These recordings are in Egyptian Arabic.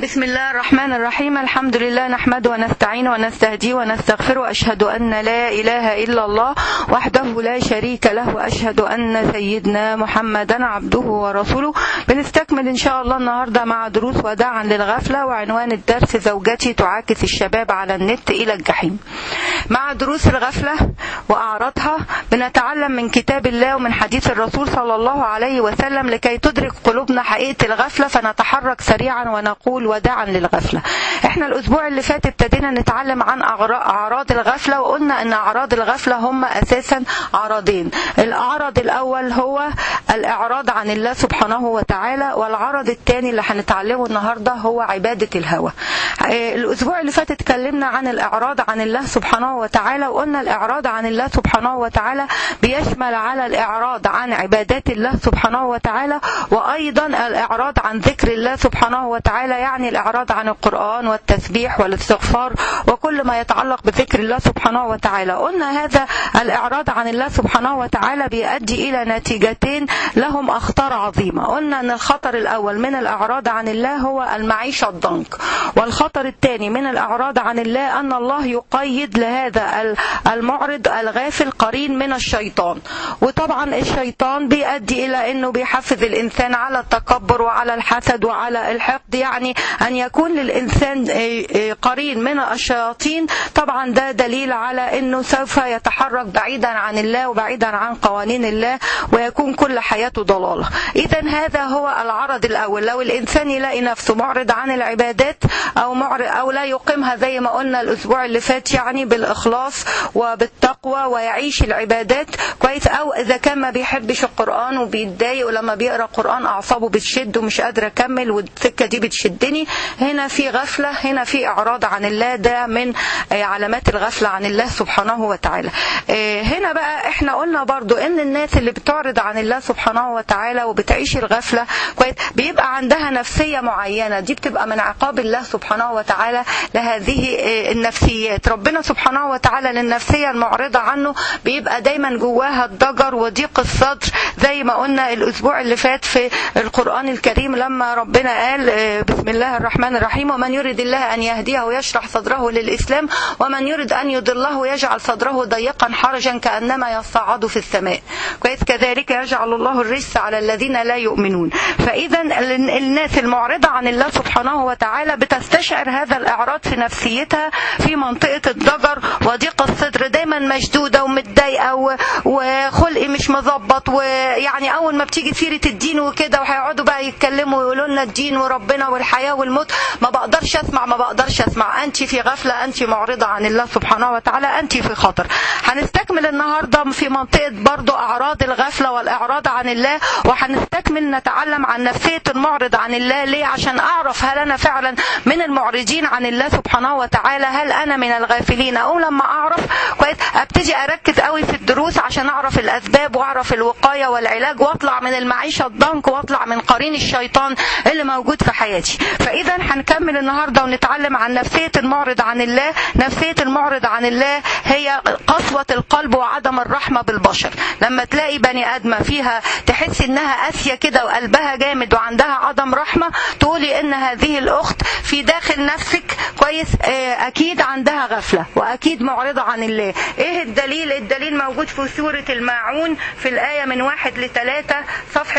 بسم الله الرحمن الرحيم الحمد لله نحمده ونستعين ونستهديه ونستغفره وأشهد أن لا إله إلا الله وحده لا شريك له وأشهد أن سيدنا محمدا عبده ورسوله بنستكمل إن شاء الله النهاردة مع دروس وداعا للغفلة وعنوان الدرس زوجتي تعاكس الشباب على النت إلى الجحيم مع دروس الغفلة وأعراضها بنتعلم من كتاب الله ومن حديث الرسول صلى الله عليه وسلم لكي تدرك قلوبنا حقيقة الغفلة فنتحرك سريعا ونقول وداعا للغفلة احنا الأسبوع اللي فات ابتدينا نتعلم عن أعراض الغفلة وقلنا أن أعراض الغفلة هم أساسا عرضين الأعرض الأول هو الإعراض عن الله سبحانه وتعالى والعرض الثاني اللي هنتعلمه النهاردة هو عبادة الهوى الأسبوع اللي فات اتكلمنا عن الإعراض عن الله سبحانه وتعالى وقلنا الإعراض عن الله سبحانه وتعالى بيشمل على الإعراض عن عبادات الله سبحانه وتعالى وأيضا الإعراض عن ذكر الله سبحانه وتعالى يعني الإعراض عن القرآن والتسبيح والاستغفار وكل ما يتعلق بذكر الله سبحانه وتعالى قلنا هذا الإعراض عن الله سبحانه وتعالى بيؤدي إلى نتيجتين لهم أخطار عظيمة قلنا أن الخطر الأول من الإعراض عن الله هو المعيشة الضنك والخطر الثاني من الإعراض عن الله أن الله يقيد لهذا المعرض الغافل قرين من الشيطان وطبعا الشيطان بيؤدي إلى أنه بيحفز الإنسان على التكبر وعلى الحسد وعلى الحقد يعني أن يكون للإنسان قرين من الشياطين طبعا ده دليل على أنه سوف يتحرك بعيدا عن الله وبعيدا عن قوانين الله ويكون كل حياته ضلالة إذا هذا هو العرض الأول لو الإنسان يلاقي نفسه معرض عن العبادات أو معرض أو لا يقيمها زي ما قلنا الأسبوع اللي فات يعني بالإخلاص وبالتقوى ويعيش العبادات كويس أو إذا كان ما بيحبش القرآن وبيتضايق ولما بيقرأ قرآن أعصابه بتشد ومش قادر أكمل والسكة دي بتشدني هنا في غفلة هنا في إعراض عن الله ده من علامات الغفلة عن الله سبحانه وتعالى هنا بقى احنا قلنا برضو ان الناس اللي بتعرض عن الله سبحانه وتعالى وبتعيش الغفلة كويس بيبقى عندها نفسية معينة دي بتبقى من عقاب الله سبحانه وتعالى لهذه النفسيات ربنا سبحانه وتعالى للنفسية المعرضة عنه بيبقى دايما جواها الضجر وضيق الصدر زي ما قلنا الأسبوع اللي فات في القرآن الكريم لما ربنا قال بسم الله الرحمن الرحيم ومن يريد الله أن يهديه يشرح صدره للإسلام ومن يريد أن يضله يجعل صدره ضيقا حرجا كأنما يصعد في السماء كويس كذلك يجعل الله الرجس على الذين لا يؤمنون فإذا الناس المعرضة عن الله سبحانه وتعالى بتستشعر هذا الإعراض في نفسيتها في منطقة الضجر وضيق الصدر دايما مشدودة ومتضايقة وخلقي مش مظبط ويعني أول ما بتيجي سيرة الدين وكده وهيقعدوا بقى يتكلموا ويقولوا لنا الدين وربنا والحياة والموت ما بقدرش أسمع ما بقدرش أسمع أنت في غفلة أنت معرضة عن الله سبحانه وتعالى أنت في خطر هنستكمل النهاردة في منطقة برضو أعراض الغفلة والإعراض عن الله وهنستكمل نتعلم عن نفسية المعرض عن الله ليه عشان أعرف هل أنا فعلا من المعرضين عن الله سبحانه وتعالى هل أنا من الغافلين أو لما أعرف كويس أبتدي أركز قوي في الدروس عشان أعرف الأسباب وأعرف الوقاية والعلاج وأطلع من المعيشة الضنك وأطلع من قرين الشيطان اللي موجود في حياتي فإذا هنكمل النهاردة ونتعلم عن نفسية المعرض عن الله نفسية المعرض عن الله هي قسوة القلب وعدم الرحمة بالبشر لما تلاقي بني آدمة فيها تحس إنها قاسية كده وقلبها جامد وعندها عدم رحمة تقولي إن هذه الأخت في داخل نفسك كويس أكيد عندها غفلة وأكيد معرضة عن الله إيه الدليل الدليل موجود في سورة الماعون في الآية من واحد لثلاثة صفحة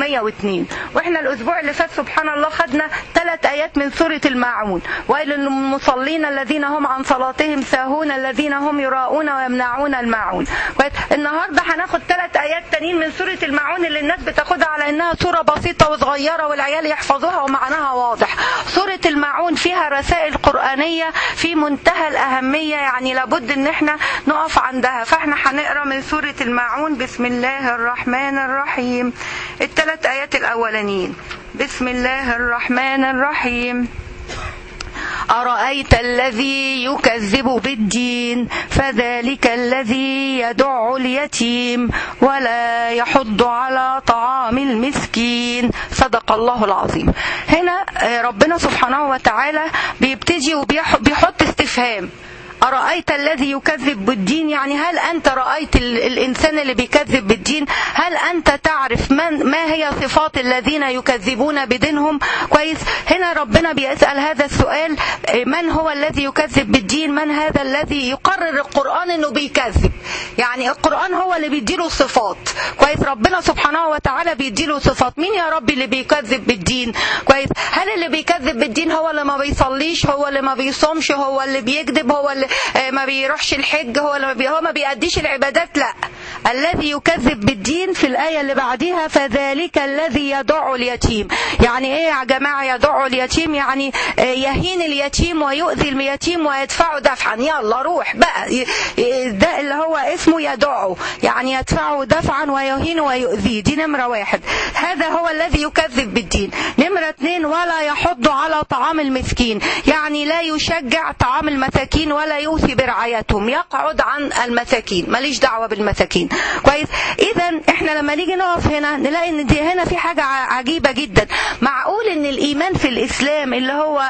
602 وإحنا الأسبوع اللي فات سبحان الله خدنا ثلاث آيات من سورة الماعون ويل للمصلين الذين هم عن صلاتهم ساهون الذين هم يراءون ويمنعون الماعون النهاردة هناخد ثلاث آيات تانيين من سورة الماعون اللي الناس بتاخدها على إنها سورة بسيطة وصغيرة والعيال يحفظوها ومعناها واضح سورة الماعون فيها رسائل قرآنية في منتهى الأهمية يعني لابد إن احنا نقف عندها فاحنا هنقرا من سورة الماعون بسم الله الرحمن الرحيم الثلاث آيات الأولانيين بسم الله الرحمن الرحيم أرأيت الذي يكذب بالدين فذلك الذي يدع اليتيم ولا يحض على طعام المسكين صدق الله العظيم هنا ربنا سبحانه وتعالى بيبتدي وبيحط استفهام أرأيت الذي يكذب بالدين يعني هل أنت رأيت ال- الإنسان اللي بيكذب بالدين هل أنت تعرف من ما هي صفات الذين يكذبون بدينهم كويس هنا ربنا بيسأل هذا السؤال من هو الذي يكذب بالدين من هذا الذي يقرر القرآن أنه بيكذب يعني القرآن هو اللي بيديله الصفات كويس ربنا سبحانه وتعالى بيديله صفات مين يا ربي اللي بيكذب بالدين كويس هل اللي بيكذب بالدين هو اللي ما بيصليش هو اللي ما بيصومش هو اللي بيكذب هو اللي آه، ما بيروحش الحج هو اللي ما بي... هو ما بيأديش العبادات لا الذي يكذب بالدين في الآية اللي بعديها فذلك الذي يدع اليتيم يعني ايه يا جماعة يدع اليتيم يعني آه، يهين اليتيم ويؤذي اليتيم ويدفعه دفعا يلا روح بقى ي- ي- ده اللي هو اسمه يدعه يعني يدفعه دفعا ويهينه ويؤذيه دي نمرة واحد هذا هو الذي يكذب بالدين نمرة اتنين ولا يحض على طعام المسكين يعني لا يشجع طعام المساكين ولا يوصي برعايتهم يقعد عن المساكين ماليش دعوة بالمساكين كويس اذا احنا لما نيجي نقف هنا نلاقي ان دي هنا في حاجة ع- عجيبة جدا معقول ان الايمان في الاسلام اللي هو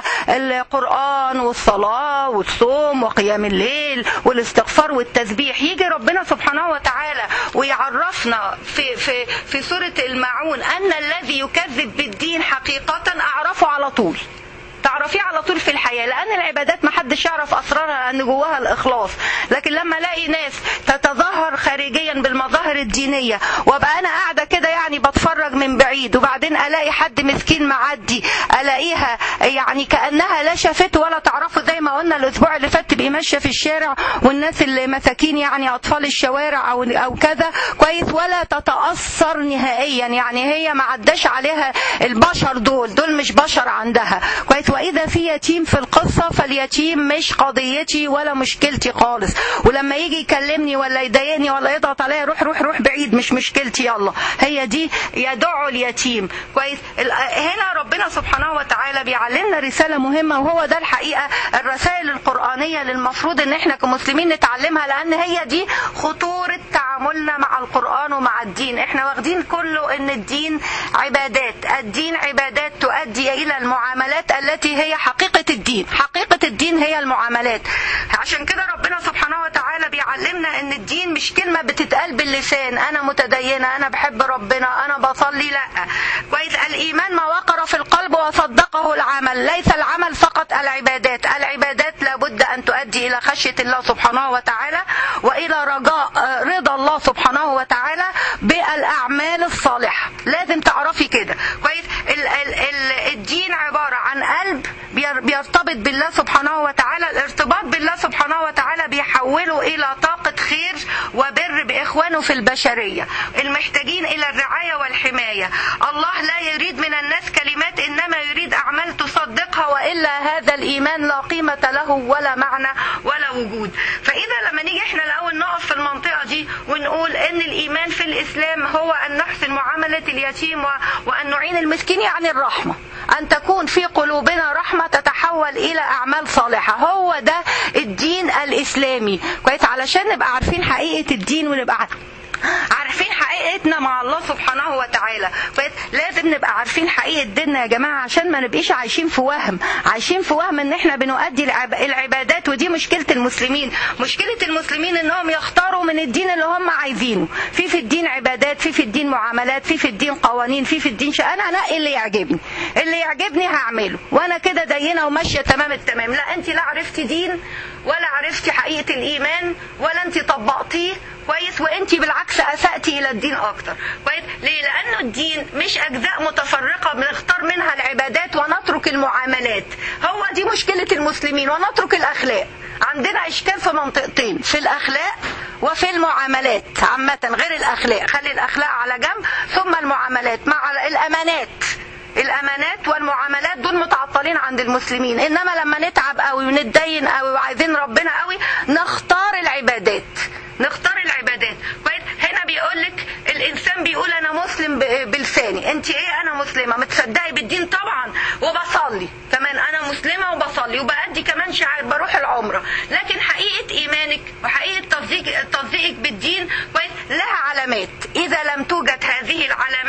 القرآن والصلاة والصوم وقيام الليل والاستغفار والتسبيح يجي ربنا سبحانه وتعالى ويعرفنا في في في سورة الماعون ان الذي يكذب بالدين حقيقة اعرفه على طول تعرفيه على طول في الحياة لأن العبادات ما حدش يعرف أسرارها أن جواها الإخلاص لكن لما ألاقي ناس تتظاهر خارجيا بالمظاهر الدينية وابقى أنا قاعدة كده يعني بتفرج من بعيد وبعدين ألاقي حد مسكين معدي ألاقيها يعني كأنها لا شافته ولا تعرفه زي ما قلنا الأسبوع اللي فات تبقي ماشية في الشارع والناس اللي مساكين يعني أطفال الشوارع أو أو كذا كويس ولا تتأثر نهائيا يعني هي ما عداش عليها البشر دول دول مش بشر عندها كويس واذا في يتيم في القصه فاليتيم مش قضيتي ولا مشكلتي خالص ولما يجي يكلمني ولا يضايقني ولا يضغط عليا روح روح روح بعيد مش مشكلتي يلا هي دي يدعو اليتيم كويس ال- هنا ربنا سبحانه وتعالى بيعلمنا رساله مهمه وهو ده الحقيقه الرسائل القرانيه اللي المفروض ان احنا كمسلمين نتعلمها لان هي دي خطوره تعاملنا مع القران ومع الدين احنا واخدين كله ان الدين عبادات الدين عبادات تؤدي الى المعاملات التي هي حقيقه الدين حقيقه الدين هي المعاملات عشان كده ربنا سبحانه وتعالى بيعلمنا ان الدين مش كلمه بتتقال باللسان انا متدينه انا بحب ربنا انا بصلي لا كويس الايمان ما وقر في القلب وصدقه العمل ليس العمل فقط العبادات العبادات لابد ان تؤدي الى خشيه الله سبحانه وتعالى والى رجاء آه، رضا الله سبحانه وتعالى بالاعمال الصالحه لازم تعرفي كده كويس ال ال ال الدين عباره عن قلب بير- بيرتبط بالله سبحانه وتعالى الارتباط بالله سبحانه وتعالى بيحوله الى طاقه خير وبر باخوانه في البشريه المحتاجين الى الرعايه والحمايه الله لا يريد من الناس كلمات انما يريد اعمال تصدقها والا هذا الايمان لا قيمه له ولا معنى ولا وجود فاذا لما نيجي احنا الاول نقف في المنطقه دي ونقول ان الايمان في الاسلام هو ان نحسن معامله اليتيم و- وان نعين المسكين يعني الرحمه ان تكون في قلوبنا رحمه تتحول الى اعمال صالحه هو ده الدين الاسلامي كويس علشان نبقى عارفين حقيقه الدين ونبقى عارفين عارفين حقيقتنا مع الله سبحانه وتعالى كويس لازم نبقى عارفين حقيقه ديننا يا جماعه عشان ما نبقيش عايشين في وهم عايشين في وهم ان احنا بنؤدي العب- العبادات ودي مشكله المسلمين مشكله المسلمين انهم يختاروا من الدين اللي هم عايزينه في في الدين عبادات في في الدين معاملات في في الدين قوانين في في الدين شيء انا انقي اللي يعجبني اللي يعجبني هعمله وانا كده دينه وماشيه تمام التمام لا انت لا عرفتي دين ولا عرفتي حقيقه الايمان ولا انت طبقتيه كويس وانت بالعكس اساتي الى الدين اكتر كويس ليه لانه الدين مش اجزاء متفرقه بنختار منها العبادات ونترك المعاملات هو دي مشكله المسلمين ونترك الاخلاق عندنا اشكال في منطقتين في الاخلاق وفي المعاملات عامه غير الاخلاق خلي الاخلاق على جنب ثم المعاملات مع الامانات الامانات والمعاملات دول متعطلين عند المسلمين انما لما نتعب قوي ونتدين قوي وعايزين ربنا قوي نختار العبادات نختار العبادات كويس هنا بيقول لك الانسان بيقول انا مسلم ب- بلساني انت ايه انا مسلمه متصدقي بالدين طبعا وبصلي كمان انا مسلمه وبصلي وبأدي كمان شعائر بروح العمره لكن حقيقه ايمانك وحقيقه تصديق تصديقك بالدين كويس لها علامات اذا لم توجد هذه العلامات ف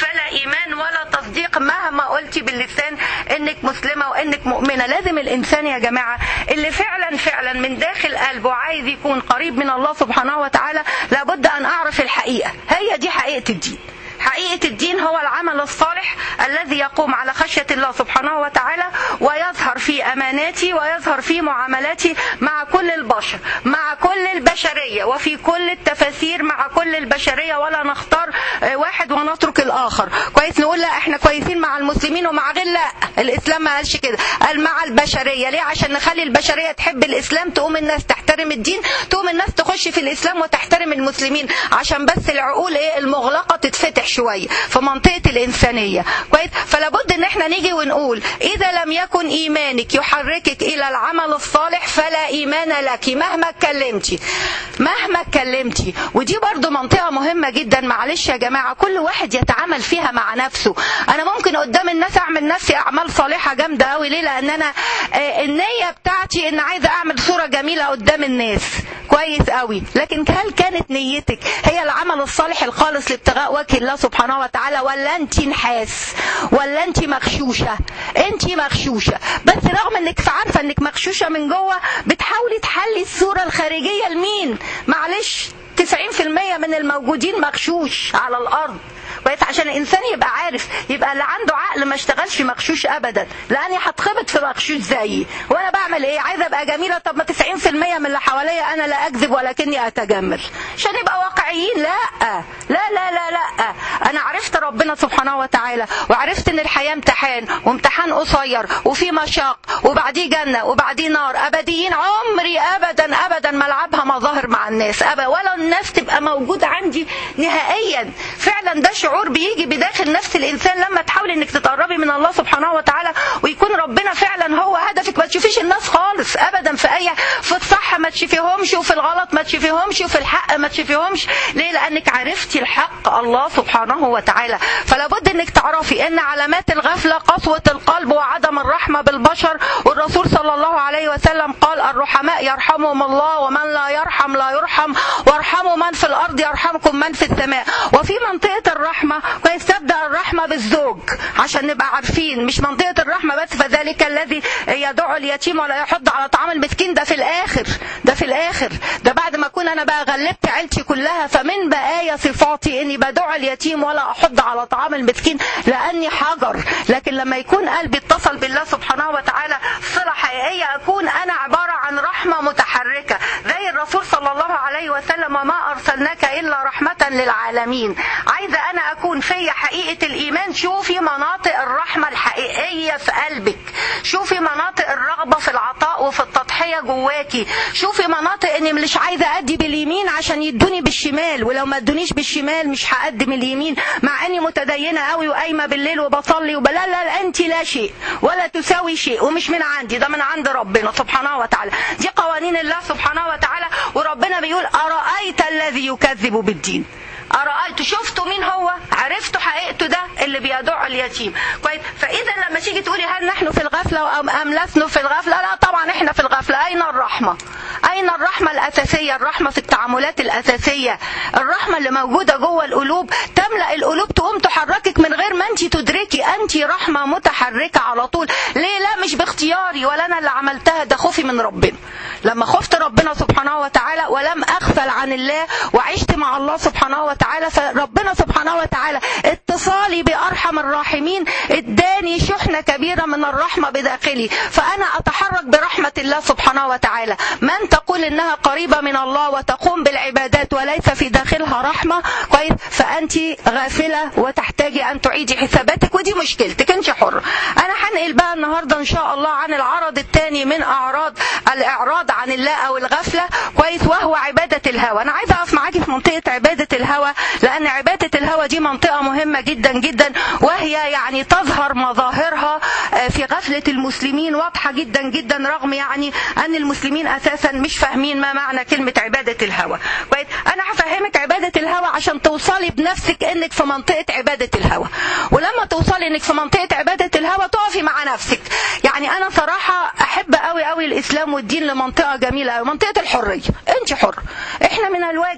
فلا ايمان ولا تصديق مهما قلتي باللسان انك مسلمه وانك مؤمنه لازم الانسان يا جماعه اللي فعلا فعلا من داخل قلبه عايز يكون قريب من الله سبحانه وتعالى لابد ان اعرف الحقيقه هي دي حقيقه الدين حقيقة الدين هو العمل الصالح الذي يقوم على خشية الله سبحانه وتعالى ويظهر في أماناتي ويظهر في معاملاتي مع كل البشر مع كل البشرية وفي كل التفاسير مع كل البشرية ولا نختار واحد ونترك الآخر كويس نقول لا احنا كويسين مع المسلمين ومع غير لا الإسلام ما قالش كده قال مع البشرية ليه عشان نخلي البشرية تحب الإسلام تقوم الناس تحترم الدين تقوم الناس تخش في الإسلام وتحترم المسلمين عشان بس العقول ايه المغلقة تتفتح شوية في منطقة الإنسانية كويس فلا بد ان احنا نيجي ونقول إذا لم يكن إيمانك يحركك إلى العمل الصالح فلا إيمان لك مهما اتكلمتي مهما اتكلمتي ودي برضو منطقة مهمة جدا معلش يا جماعة كل واحد يتعامل فيها مع نفسه أنا ممكن قدام الناس أعمل نفسي أعمال صالحة جامدة قوي ليه لأن أنا آه، النية بتاعتي إن عايزة أعمل صورة جميلة قدام الناس كويس قوي لكن هل كانت نيتك هي العمل الصالح الخالص لابتغاء وجه الله سبحانه وتعالى ولا انت نحاس ولا انت مغشوشه انت مغشوشه بس رغم انك عارفه انك مغشوشه من جوه بتحاولي تحلي الصوره الخارجيه لمين معلش 90% من الموجودين مغشوش على الارض كويس عشان الانسان يبقى عارف يبقى اللي عنده عقل ما اشتغلش مغشوش ابدا لاني هتخبط في مغشوش زيي وانا بعمل ايه عايزه ابقى جميله طب ما 90% من اللي حواليا انا لا اكذب ولكني اتجمل عشان نبقى واقعيين لا لا لا لا لا انا عرفت ربنا سبحانه وتعالى وعرفت ان الحياه امتحان وامتحان قصير وفي مشاق وبعديه جنه وبعديه نار ابديين عمري ابدا ابدا ما العبها مظاهر مع الناس ابدا ولا الناس تبقى موجوده عندي نهائيا فعلا ده شعور بيجي بداخل نفس الانسان لما تحاولي انك تتقربي من الله سبحانه وتعالى ويكون ربنا فعلا هو هدفك ما تشوفيش الناس خالص ابدا في اي في الصح ما تشوفيهمش وفي الغلط ما تشوفيهمش وفي الحق ما تشوفيهمش ليه لانك عرفتي الحق الله سبحانه وتعالى فلا بد انك تعرفي ان علامات الغفله قسوه القلب وعدم الرحمه بالبشر والرسول صلى الله عليه وسلم قال الرحماء يرحمهم الله ومن لا يرحم لا يرحم وارحموا من في الارض يرحمكم من في السماء وفي منطقه الرحمه كويس تبدا الرحمه بالزوج عشان نبقى عارفين مش منطقه الرحمه بس فذلك الذي يدعو اليتيم ولا يحض على طعام المسكين ده في الاخر ده في الاخر ده بعد ما اكون انا بقى غلبت عيلتي كلها فمن بقايا صفاتي اني بدعو اليتيم ولا احض على طعام المسكين لاني حجر لكن لما يكون قلبي اتصل بالله سبحانه وتعالى صله حقيقيه اكون انا عباره عن رحمه متحركه زي الرسول صلى الله عليه وسلم وما ارسلناك الا رحمه للعالمين عايزه انا اكون في حقيقه الايمان شوفي مناطق الرحمه الحقيقيه في قلبك شوفي مناطق الرغبه في العطاء وفي التضحيه جواكي شوفي مناطق اني مش عايزه ادي باليمين عشان يدوني بالشمال ولو ما ادونيش بالشمال مش هقدم اليمين مع اني متدينه قوي وقايمه بالليل وبصلي وبلا لا, لا انت لا شيء ولا تساوي شيء ومش من عندي ده من عند ربنا سبحانه وتعالى دي قوانين الله سبحانه وتعالى وربنا بيقول ارايت الذي يكذب بالدين أرأيت شفتوا مين هو عرفتوا حقيقته ده اللي بيدعو اليتيم كويس فإذا لما تيجي تقولي هل نحن في الغفلة أم, أم لسنا في الغفلة لا طبعا احنا في الغفلة أين الرحمة أين الرحمة الأساسية الرحمة في التعاملات الأساسية الرحمة اللي موجودة جوه القلوب تملأ القلوب تقوم تحركك من غير ما أنت تدركي أنت رحمة متحركة على طول ليه لا مش باختياري ولا أنا اللي عملتها ده خوفي من ربنا لما خفت ربنا سبحانه وتعالى ولم أغفل عن الله وعشت مع الله سبحانه وتعالى فربنا سبحانه وتعالى اتصالي بأرحم الراحمين اداني شحنة كبيرة من الرحمة بداخلي فأنا أتحرك برحمة الله سبحانه وتعالى من تقول إنها قريبة من الله وتقوم بالعبادات وليس في داخلها رحمة كويس فأنت غافلة وتحتاجي أن تعيدي حساباتك ودي مشكلتك أنت حرة أنا هنقل بقى النهاردة إن شاء الله عن العرض الثاني من أعراض الإعراض عن الله أو الغفلة كويس وهو عبادة الهوى أنا عايزة أقف معاكي في منطقة عبادة الهوى لأن عبادة الهوى دي منطقة مهمة جدا جدا وهي يعني تظهر مظاهرها في غفلة المسلمين واضحة جدا جدا رغم يعني أن المسلمين أساسا مش فاهمين ما معنى كلمة عبادة الهوى كويس أنا هفهمك عبادة الهوى عشان توصلي بنفسك إنك في منطقة عبادة الهوى ولما توصلي إنك في منطقة عبادة الهوى تقفي مع نفسك يعني أنا صراحة أحب قوي قوي الإسلام والدين لمنطقة جميلة قوي منطقة الحرية أنت حر إحنا من الواجب اللي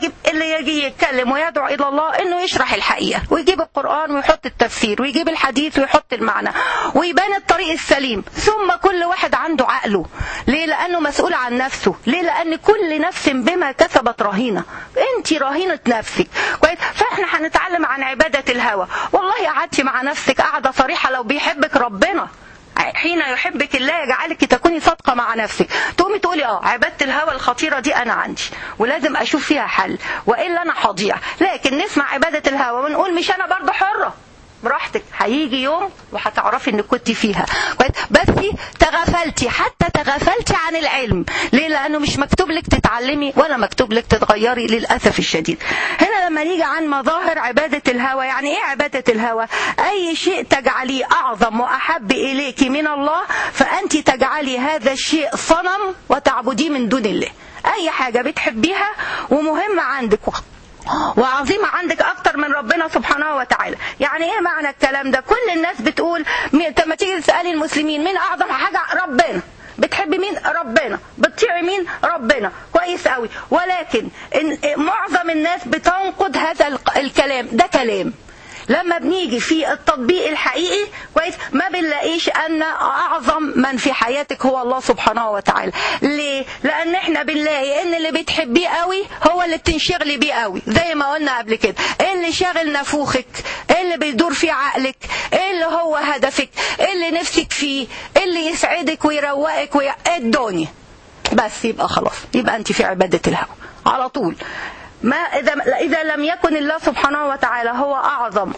يجي يتكلم ويدعو الى الله انه يشرح الحقيقه ويجيب القران ويحط التفسير ويجيب الحديث ويحط المعنى ويبان الطريق السليم ثم كل واحد عنده عقله ليه لانه مسؤول عن نفسه ليه لان كل نفس بما كسبت رهينه انت رهينه نفسك كويس فاحنا هنتعلم عن عباده الهوى والله قعدتي مع نفسك قاعده صريحه لو بيحبك ربنا حين يحبك الله يجعلك تكوني صادقة مع نفسك تقومي تقولي اه عبادة الهوى الخطيرة دي أنا عندي ولازم أشوف فيها حل وإلا أنا هضيع لكن نسمع عبادة الهوى ونقول مش أنا برضه حرة براحتك هيجي يوم وهتعرفي انك كنت فيها كويس بس تغفلتي حتى تغفلتي عن العلم ليه لانه مش مكتوب لك تتعلمي ولا مكتوب لك تتغيري للاسف الشديد هنا لما نيجي عن مظاهر عباده الهوى يعني ايه عباده الهوى اي شيء تجعليه اعظم واحب اليك من الله فانت تجعلي هذا الشيء صنم وتعبديه من دون الله اي حاجه بتحبيها ومهمه عندك وعظيمة عندك أكتر من ربنا سبحانه وتعالى يعني إيه معنى الكلام ده كل الناس بتقول لما تيجي تسألي المسلمين مين أعظم حاجة ربنا بتحبي مين ربنا بتطيعي مين ربنا كويس قوي ولكن إن معظم الناس بتنقد هذا الكلام ده كلام لما بنيجي في التطبيق الحقيقي كويس ما بنلاقيش ان اعظم من في حياتك هو الله سبحانه وتعالى ليه لان احنا بنلاقي ان اللي بتحبيه قوي هو اللي بتنشغلي بيه قوي زي ما قلنا قبل كده ايه اللي شاغل نفوخك ايه اللي بيدور في عقلك ايه اللي هو هدفك ايه اللي نفسك فيه ايه اللي يسعدك ويروقك وي... الدنيا بس يبقى خلاص يبقى انت في عباده الهوى على طول ما إذا إذا لم يكن الله سبحانه وتعالى هو أعظم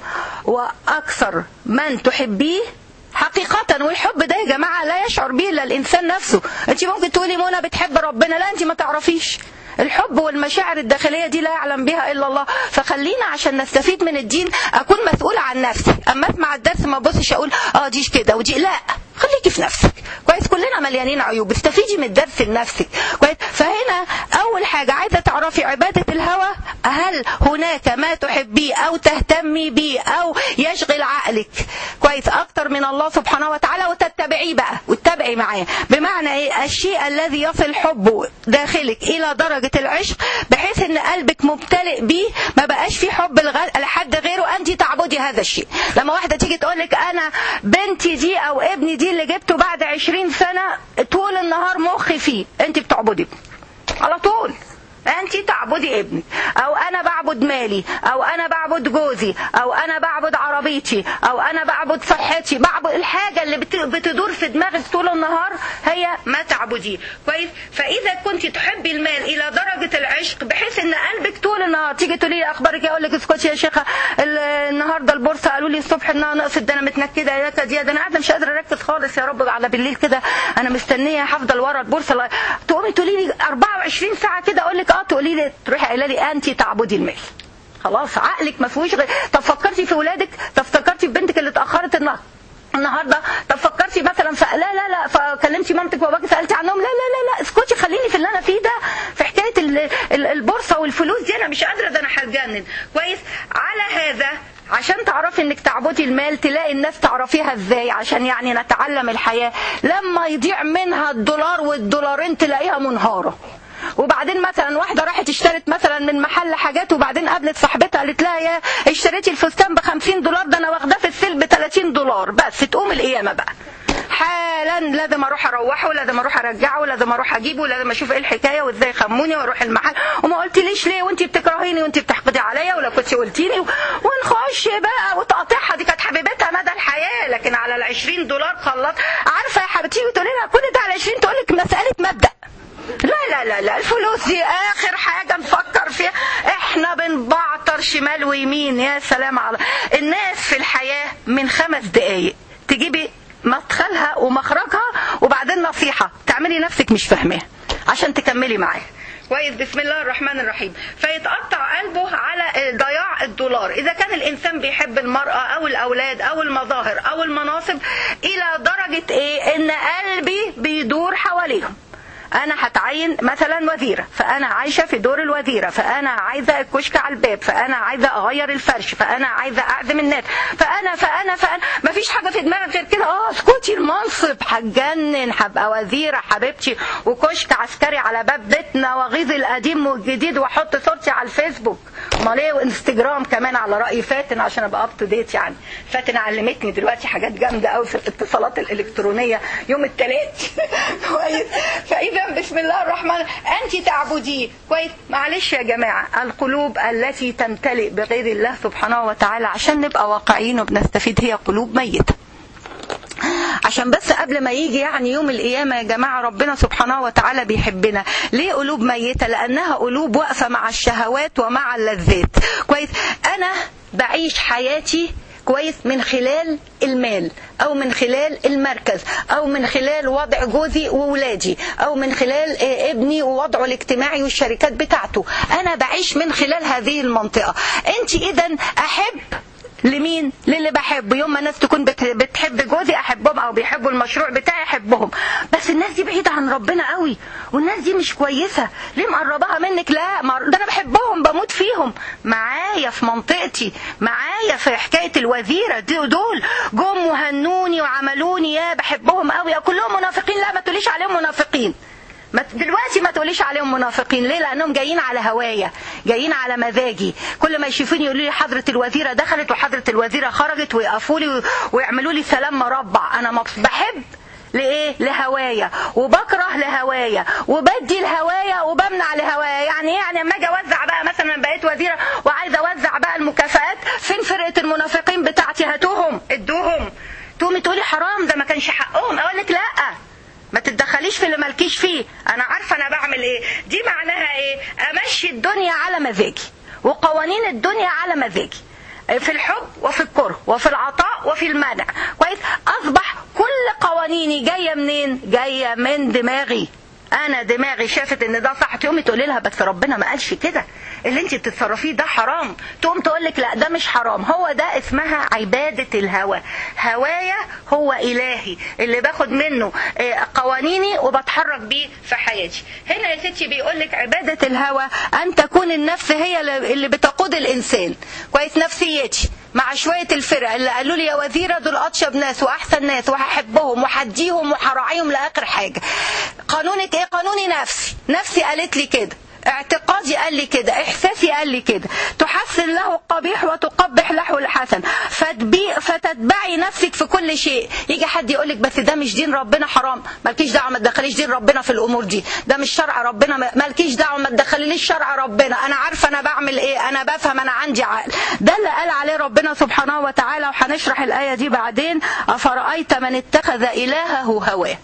وأكثر من تحبيه حقيقة والحب ده يا جماعة لا يشعر به إلا الإنسان نفسه أنت ممكن تقولي منى بتحب ربنا لا أنت ما تعرفيش الحب والمشاعر الداخلية دي لا يعلم بها إلا الله فخلينا عشان نستفيد من الدين أكون مسؤولة عن نفسي أما أسمع الدرس ما بصش أقول آه دي كده ودي لا خليكي في نفسك كويس كلنا مليانين عيوب استفيدي من الدرس لنفسك كويس فهنا أول حاجة عايزة تعرفي عبادة الهوى هل هناك ما تحبيه أو تهتمي به أو يشغل عقلك كويس أكتر من الله سبحانه وتعالى وتتبعيه بقى وتتبعي معاه بمعنى إيه الشيء الذي يصل حبه داخلك إلى درجة العشق بحيث ان قلبك ممتلئ بيه ما بقاش في حب لحد غيره انت تعبدي هذا الشيء لما واحده تيجي تقول لك انا بنتي دي او ابني دي اللي جبته بعد عشرين سنه طول النهار مخي فيه انت بتعبدي على طول انت تعبدي ابنك او انا بعبد مالي او انا بعبد جوزي او انا بعبد عربيتي او انا بعبد صحتي بعبد الحاجه اللي بتدور في دماغك طول النهار هي ما تعبديه كويس فاذا كنت تحبي المال الى درجه العشق بحيث ان قلبك طول النهار تيجي تقولي لي اخبارك اقول لك اسكتي يا شيخه النهارده البورصه قالوا لي الصبح انها نقصت ده انا متنكده يا كده ده انا قاعده مش قادره اركز خالص يا رب على بالليل كده انا مستنيه هفضل ورا البورصه تقومي تقولي لي 24 ساعه كده اقول لك اه تقولي لي تروحي قايله لي انت تعبدي المال خلاص عقلك ما فيهوش غير طب فكرتي في ولادك طب فكرتي في بنتك اللي اتاخرت النهارده النهارده طب فكرتي مثلا ف... لا لا لا فكلمتي مامتك وباباك سالتي عنهم لا لا لا لا اسكتي خليني في اللي انا فيه ده في حكايه ال... ال... البورصه والفلوس دي انا مش قادره ده انا هتجنن كويس على هذا عشان تعرفي انك تعبدي المال تلاقي الناس تعرفيها ازاي عشان يعني نتعلم الحياه لما يضيع منها الدولار والدولارين تلاقيها منهاره وبعدين مثلا واحدة راحت اشترت مثلا من محل حاجات وبعدين قابلت صاحبتها قالت لها يا اشتريتي الفستان ب 50 دولار ده انا واخداه في السيل ب 30 دولار بس تقوم القيامة بقى حالا لازم اروح اروحه لازم اروح ارجعه لازم اروح اجيبه لازم اشوف ايه الحكايه وازاي خموني واروح المحل وما قلتليش ليه وانت بتكرهيني وانت بتحقدي عليا ولو كنت قلتيلي ونخش بقى وتقاطعها دي كانت حبيبتها مدى الحياه لكن على ال 20 دولار خلص عارفه يا حبيبتي وتقولي لها كل ده على 20 تقول لك مساله مبدا لا لا لا لا الفلوس دي اخر حاجه نفكر فيها احنا بنبعتر شمال ويمين يا سلام على الناس في الحياه من خمس دقايق تجيبي مدخلها ومخرجها وبعدين نصيحه تعملي نفسك مش فاهماها عشان تكملي معاها كويس بسم الله الرحمن الرحيم فيتقطع قلبه على ضياع الدولار اذا كان الانسان بيحب المراه او الاولاد او المظاهر او المناصب الى درجه ايه ان قلبي بيدور حواليهم انا هتعين مثلا وزيره فانا عايشه في دور الوزيره فانا عايزه الكشك على الباب فانا عايزه اغير الفرش فانا عايزه اعزم الناس فانا فانا فانا مفيش حاجه في دماغي غير كده اه اسكتي المنصب هتجنن هبقى وزيره حبيبتي وكشك عسكري على باب بيتنا واغيظ القديم والجديد واحط صورتي على الفيسبوك امال ايه وانستجرام كمان على راي فاتن عشان ابقى اب تو ديت يعني فاتن علمتني دلوقتي حاجات جامده قوي في الاتصالات الالكترونيه يوم الثلاث كويس فاذا بسم الله الرحمن انت تعبديه كويس معلش يا جماعه القلوب التي تمتلئ بغير الله سبحانه وتعالى عشان نبقى واقعيين وبنستفيد هي قلوب ميته عشان بس قبل ما يجي يعني يوم القيامة يا جماعة ربنا سبحانه وتعالى بيحبنا ليه قلوب ميتة لأنها قلوب واقفة مع الشهوات ومع اللذات كويس أنا بعيش حياتي كويس من خلال المال او من خلال المركز او من خلال وضع جوزي وولادي او من خلال ابني ووضعه الاجتماعي والشركات بتاعته انا بعيش من خلال هذه المنطقة انت اذا احب لمين للي بحبه يوم ما الناس تكون بتحب جوزي احبهم او بيحبوا المشروع بتاعي احبهم بس الناس دي بعيده عن ربنا قوي والناس دي مش كويسه ليه مقرباها منك لا ده انا بحبهم بموت فيهم معايا في منطقتي معايا في حكايه الوزيره دي دول جم وهنوني وعملوني يا بحبهم قوي كلهم منافقين لا ما تقوليش عليهم منافقين دلوقتي ما تقوليش عليهم منافقين ليه لانهم جايين على هوايا جايين على مزاجي كل ما يشوفوني يقولوا لي حضره الوزيره دخلت وحضره الوزيره خرجت ويقفوا لي ويعملوا لي سلام مربع انا بحب لايه لهوايا وبكره لهوايا وبدي الهوايا وبمنع لهوايا يعني ايه يعني اما اجي اوزع بقى مثلا بقيت وزيره وعايزه اوزع بقى المكافآت فين فرقه المنافقين بتاعتي هاتوهم ادوهم تقومي تقولي حرام ده ما كانش حقهم اقول لك لا ما تتدخليش في اللي مالكيش فيه انا عارفه انا بعمل ايه دي معناها ايه امشي الدنيا على مزاجي وقوانين الدنيا على مزاجي في الحب وفي الكره وفي العطاء وفي المنع كويس اصبح كل قوانيني جايه منين جايه من دماغي انا دماغي شافت ان ده صح تقومي تقولي لها بس ربنا ما قالش كده اللي انت بتتصرفيه ده حرام تقوم تقول لك لا ده مش حرام هو ده اسمها عباده الهوى هوايا هو الهي اللي باخد منه قوانيني وبتحرك بيه في حياتي هنا يا ستي بيقول لك عباده الهوى ان تكون النفس هي اللي بتقود الانسان كويس نفسيتي مع شوية الفرق اللي قالوا لي يا وزيرة دول أطيب ناس وأحسن ناس وهحبهم وهديهم وهراعيهم لآخر حاجة قانونك إيه قانوني نفسي نفسي قالت لي كده اعتقادي قال لي كده احساسي قال لي كده تحسن له القبيح وتقبح له الحسن فتبي فتتبعي نفسك في كل شيء يجي حد يقول لك بس ده مش دين ربنا حرام مالكيش دعوه ما تدخليش دين ربنا في الامور دي ده مش شرع ربنا مالكيش دعوه ما تدخليليش شرع ربنا انا عارفه انا بعمل ايه انا بفهم انا عندي عقل ده اللي قال عليه ربنا سبحانه وتعالى وهنشرح الايه دي بعدين افرايت من اتخذ الهه هواه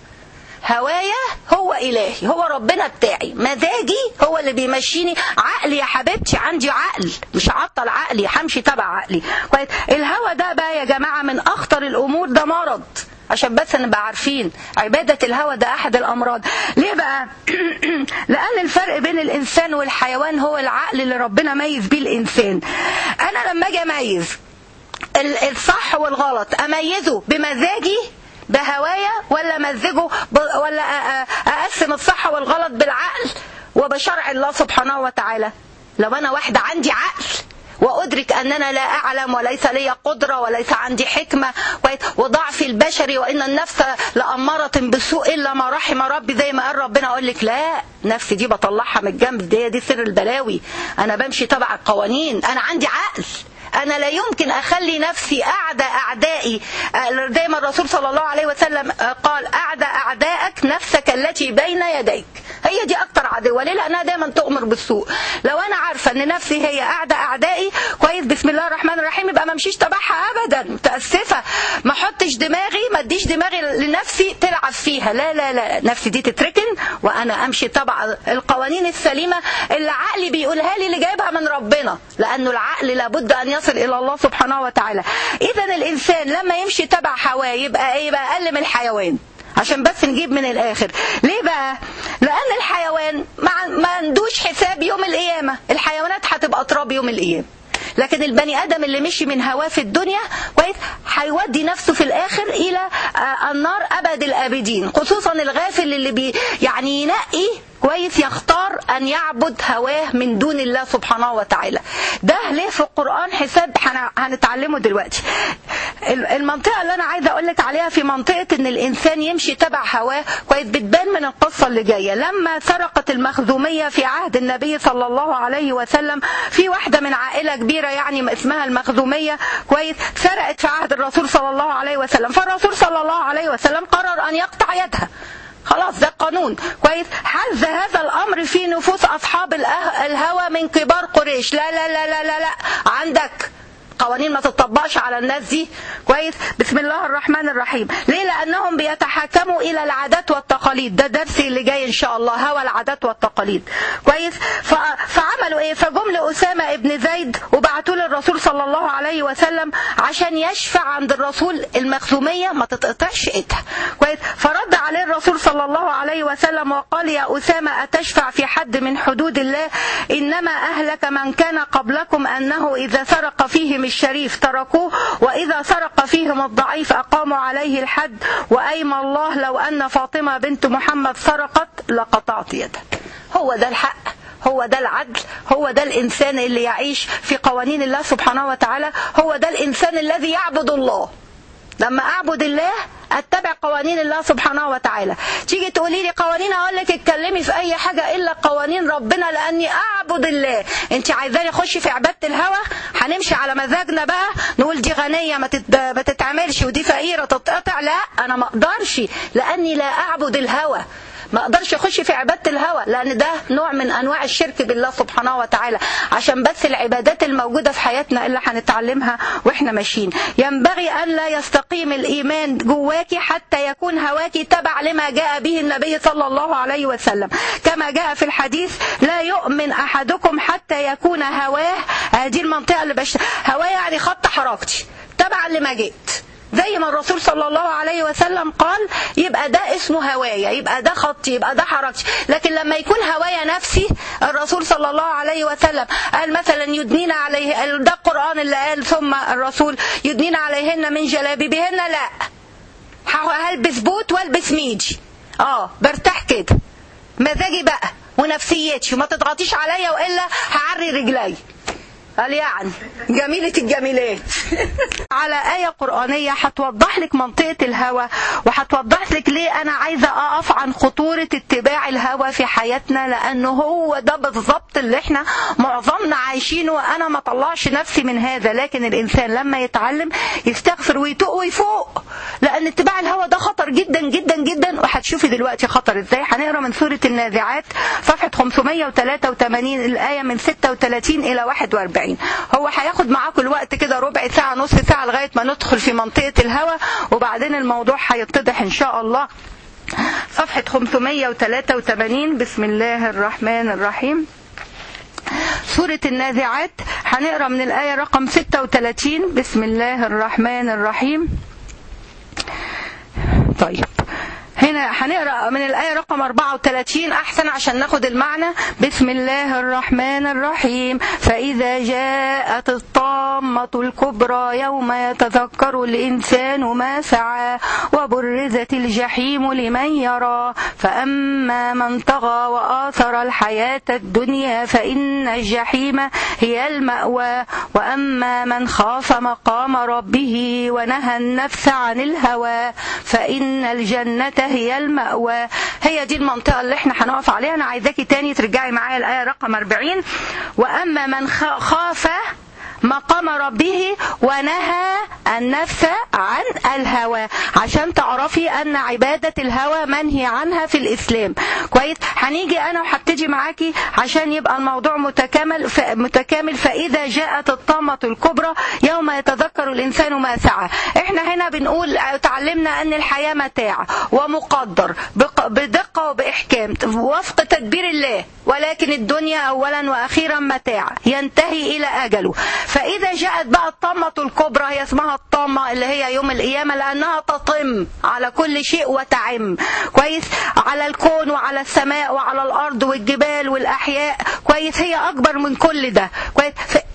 هوايا هو إلهي هو ربنا بتاعي مزاجي هو اللي بيمشيني عقلي يا حبيبتي عندي عقل مش هعطل عقلي همشي تبع عقلي كويس الهوى ده بقى يا جماعة من أخطر الأمور ده مرض عشان بس نبقى عارفين عبادة الهوى ده أحد الأمراض ليه بقى لأن الفرق بين الإنسان والحيوان هو العقل اللي ربنا ميز بيه الإنسان أنا لما أجي أميز الصح والغلط أميزه بمزاجي بهوايا ولا مزجه ولا اقسم الصح والغلط بالعقل وبشرع الله سبحانه وتعالى لو انا واحده عندي عقل وأدرك أننا لا أعلم وليس لي قدرة وليس عندي حكمة وضعفي البشري وإن النفس لأمارة بالسوء إلا ما رحم ربي زي ما قال ربنا أقول لك لا نفسي دي بطلعها من الجنب دي دي سر البلاوي أنا بمشي تبع القوانين أنا عندي عقل أنا لا يمكن أخلي نفسي أعدى أعدائي زي ما الرسول صلى الله عليه وسلم قال أعدى أعدائك نفسك التي بين يديك هي دي أكتر عدوة ليه لأنها دايما تؤمر بالسوء لو أنا عارفة أن نفسي هي أعدى أعدائي كويس بسم الله الرحمن الرحيم يبقى ما امشيش تبعها أبدا متأسفة ما احطش دماغي ما اديش دماغي لنفسي تلعب فيها لا لا لا نفسي دي تتركن وأنا أمشي تبع القوانين السليمة اللي عقلي بيقولها لي اللي جايبها من ربنا لأنه العقل لابد أن يصل إلى الله سبحانه وتعالى إذا الإنسان لما يمشي تبع هواه يبقى إيه يبقى أقل من الحيوان عشان بس نجيب من الآخر ليه بقى لأن الحيوان ما عندوش حساب يوم القيامة الحيوانات هتبقى تراب يوم القيامة لكن البني ادم اللي مشي من هواه في الدنيا كويس هيودي نفسه في الاخر الى آه، النار ابد الابدين خصوصا الغافل اللي بي يعني ينقي كويس يختار ان يعبد هواه من دون الله سبحانه وتعالى ده ليه في القران حساب هن- هنتعلمه دلوقتي ال- المنطقه اللي انا عايزه اقول لك عليها في منطقه ان الانسان يمشي تبع هواه كويس بتبان من القصه اللي جايه لما سرقت المخزوميه في عهد النبي صلى الله عليه وسلم في واحده من عائله كبيره يعني اسمها المخزوميه كويس سرقت في عهد الرسول صلى الله عليه وسلم فالرسول صلى الله عليه وسلم قرر ان يقطع يدها خلاص ده قانون كويس حز هذا الامر في نفوس اصحاب الأه- الهوى من كبار قريش لا لا لا لا لا, لا. عندك قوانين ما تطبقش على الناس دي كويس بسم الله الرحمن الرحيم ليه لانهم بيتحكموا الى العادات والتقاليد ده درس اللي جاي ان شاء الله هوى العادات والتقاليد كويس ف... فعملوا ايه فجم لاسامه ابن زيد وبعتوا للرسول صلى الله عليه وسلم عشان يشفع عند الرسول المخزوميه ما تتقطعش ايدها كويس فرد عليه الرسول صلى الله عليه وسلم وقال يا اسامه اتشفع في حد من حدود الله انما اهلك من كان قبلكم انه اذا سرق فيهم الشريف تركوه واذا سرق فيهم الضعيف اقاموا عليه الحد وايم الله لو ان فاطمه بنت محمد سرقت لقطعت يدها هو ده الحق هو ده العدل هو ده الانسان اللي يعيش في قوانين الله سبحانه وتعالى هو ده الانسان الذي يعبد الله لما اعبد الله اتبع قوانين الله سبحانه وتعالى تيجي تقولي لي قوانين اقول لك اتكلمي في اي حاجه الا قوانين ربنا لاني اعبد الله انت عايزاني اخش في عباده الهوى هنمشي على مزاجنا بقى نقول دي غنيه ما تت- ما تتعملش ودي فقيره تتقطع لا انا ما اقدرش لاني لا اعبد الهوى ما اقدرش اخش في عباده الهوى لان ده نوع من انواع الشرك بالله سبحانه وتعالى عشان بس العبادات الموجوده في حياتنا اللي هنتعلمها واحنا ماشيين ينبغي ان لا يستقيم الايمان جواكي حتى يكون هواكي تبع لما جاء به النبي صلى الله عليه وسلم كما جاء في الحديث لا يؤمن احدكم حتى يكون هواه هذه المنطقه اللي بش هواه يعني خط حركتي تبع لما جئت زي ما الرسول صلى الله عليه وسلم قال يبقى ده اسمه هوايا يبقى ده خطي يبقى ده حركتي لكن لما يكون هوايا نفسي الرسول صلى الله عليه وسلم قال مثلا يدنين عليه ده القرآن اللي قال ثم الرسول يدنين عليهن من جلابيبهن لا هلبس بوت والبس ميدي اه برتاح كده مزاجي بقى ونفسيتي وما تضغطيش عليا والا هعري رجلي قال يعني جميلة الجميلات على آية قرآنية هتوضح لك منطقة الهوى وهتوضح لك ليه أنا عايزة أقف عن خطورة اتباع الهوى في حياتنا لأنه هو ده بالظبط اللي احنا معظمنا عايشينه وأنا ما طلعش نفسي من هذا لكن الإنسان لما يتعلم يستغفر ويتوق ويفوق لأن اتباع الهوى ده خطر جدا جدا جدا وهتشوفي دلوقتي خطر ازاي هنقرا من سورة النازعات صفحة 583 الآية من 36 إلى 41 هو هياخد معاكم الوقت كده ربع ساعة نص ساعة لغاية ما ندخل في منطقة الهوى وبعدين الموضوع هيتضح إن شاء الله صفحة 583 بسم الله الرحمن الرحيم سورة النازعات هنقرا من الآية رقم 36 بسم الله الرحمن الرحيم طيب هنا هنقرا من الايه رقم 34 احسن عشان ناخد المعنى بسم الله الرحمن الرحيم فاذا جاءت الطامه الكبرى يوم يتذكر الانسان ما سعى وبرزت الجحيم لمن يرى فاما من طغى واثر الحياه الدنيا فان الجحيم هي الماوى واما من خاف مقام ربه ونهى النفس عن الهوى فان الجنه هي المأوى هي دي المنطقة اللي احنا هنقف عليها انا عايزاكي تاني ترجعي معايا الآية رقم 40 واما من خاف مقام ربه ونهى النفس عن الهوى عشان تعرفي ان عبادة الهوى منهي عنها في الاسلام كويس هنيجي انا وهبتدي معاكي عشان يبقى الموضوع متكامل ف... متكامل فاذا جاءت الطامة الكبرى يوم يتذكر الانسان ما سعى احنا هنا بنقول تعلمنا ان الحياة متاع ومقدر بق... بدقة وباحكام وفق تدبير الله ولكن الدنيا اولا واخيرا متاع ينتهي الى اجله فإذا جاءت بقى الطامة الكبرى هي اسمها الطامة اللي هي يوم القيامة لأنها تطم على كل شيء وتعم كويس على الكون وعلى السماء وعلى الأرض والجبال والأحياء كويس هي أكبر من كل ده كويس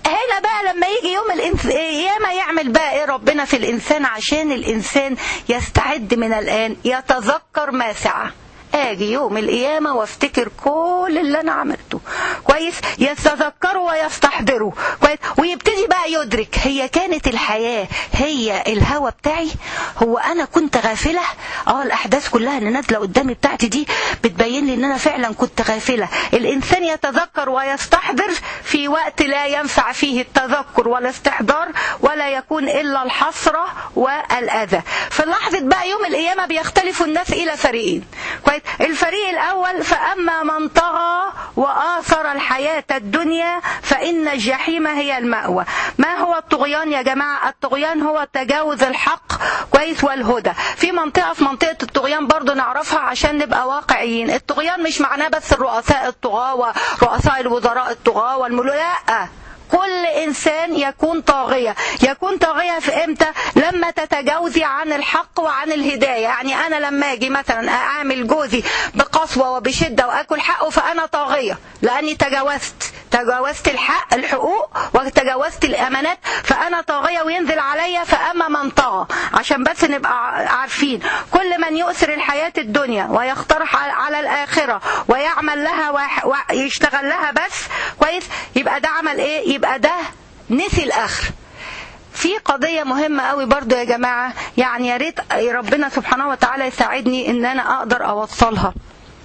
هنا بقى لما يجي يوم القيامة يعمل بقى ايه ربنا في الانسان عشان الانسان يستعد من الان يتذكر ما سعى اجي يوم القيامه وافتكر كل اللي انا عملته كويس يتذكروا ويستحضروا كويس ويبتدي بقى يدرك هي كانت الحياه هي الهوى بتاعي هو انا كنت غافله اه الاحداث كلها اللي نازله قدامي بتاعتي دي بتبين لي ان انا فعلا كنت غافله الانسان يتذكر ويستحضر في وقت لا ينفع فيه التذكر والاستحضار ولا يكون الا الحسره والاذى في لحظه بقى يوم القيامه بيختلف الناس الى فريقين كويس الفريق الأول فأما من طغى وآثر الحياة الدنيا فإن الجحيم هي المأوى ما هو الطغيان يا جماعة الطغيان هو تجاوز الحق كويس والهدى في منطقة في منطقة الطغيان برضو نعرفها عشان نبقى واقعيين الطغيان مش معناه بس الرؤساء الطغاة ورؤساء الوزراء الطغاة والملوك لا كل انسان يكون طاغيه يكون طاغيه في امتى لما تتجاوزي عن الحق وعن الهدايه يعني انا لما اجي مثلا اعامل جوزي بقسوه وبشده واكل حقه فانا طاغيه لاني تجاوزت تجاوزت الحق الحقوق وتجاوزت الامانات فانا طاغيه وينزل عليا فاما من طغى عشان بس نبقى عارفين كل من يؤثر الحياه الدنيا ويقترح على الاخره ويعمل لها ويشتغل لها بس كويس يبقى ده عمل ايه يبقى ده نسي الاخر في قضية مهمة قوي برضو يا جماعة يعني يا ريت ربنا سبحانه وتعالى يساعدني ان انا اقدر اوصلها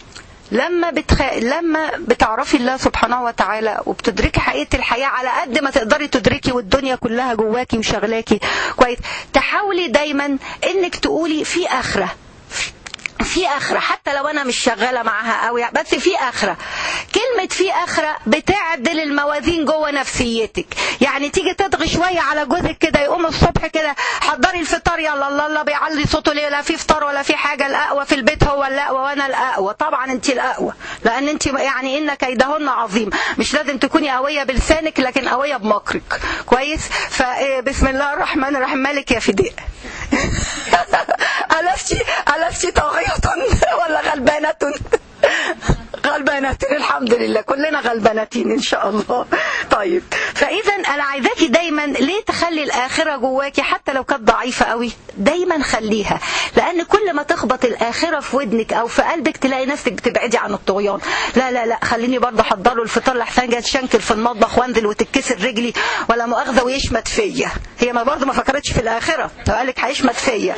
لما بتخ... لما بتعرفي الله سبحانه وتعالى وبتدركي حقيقه الحياه على قد ما تقدري تدركي والدنيا كلها جواكي وشغلاكي كويس تحاولي دايما انك تقولي في اخره في اخره حتى لو انا مش شغاله معاها قوي بس في اخره كلمه في اخره بتعدل الموازين جوه نفسيتك يعني تيجي تضغي شويه على جوزك كده يقوم الصبح كده حضري الفطار يلا الله الله بيعلي صوته ليه لا في فطار ولا في حاجه الاقوى في البيت هو الاقوى وانا الاقوى طبعا انت الاقوى لان انت يعني ان كيدهن عظيم مش لازم تكوني قويه بلسانك لكن قويه بمكرك كويس فبسم الله الرحمن الرحيم مالك يا فداء ألفتي ألفتي طاغية ولا غلبانة غلبانتين الحمد لله كلنا غلبانتين ان شاء الله طيب فاذا انا عايزاكي دايما ليه تخلي الاخره جواكي حتى لو كانت ضعيفه قوي دايما خليها لان كل ما تخبط الاخره في ودنك او في قلبك تلاقي نفسك بتبعدي عن الطغيان لا لا لا خليني برضه احضر له الفطار لحسن جاي تشنكل في المطبخ وانزل وتتكسر رجلي ولا مؤاخذه ويشمت فيا هي ما برضه ما فكرتش في الاخره قال لك هيشمت فيا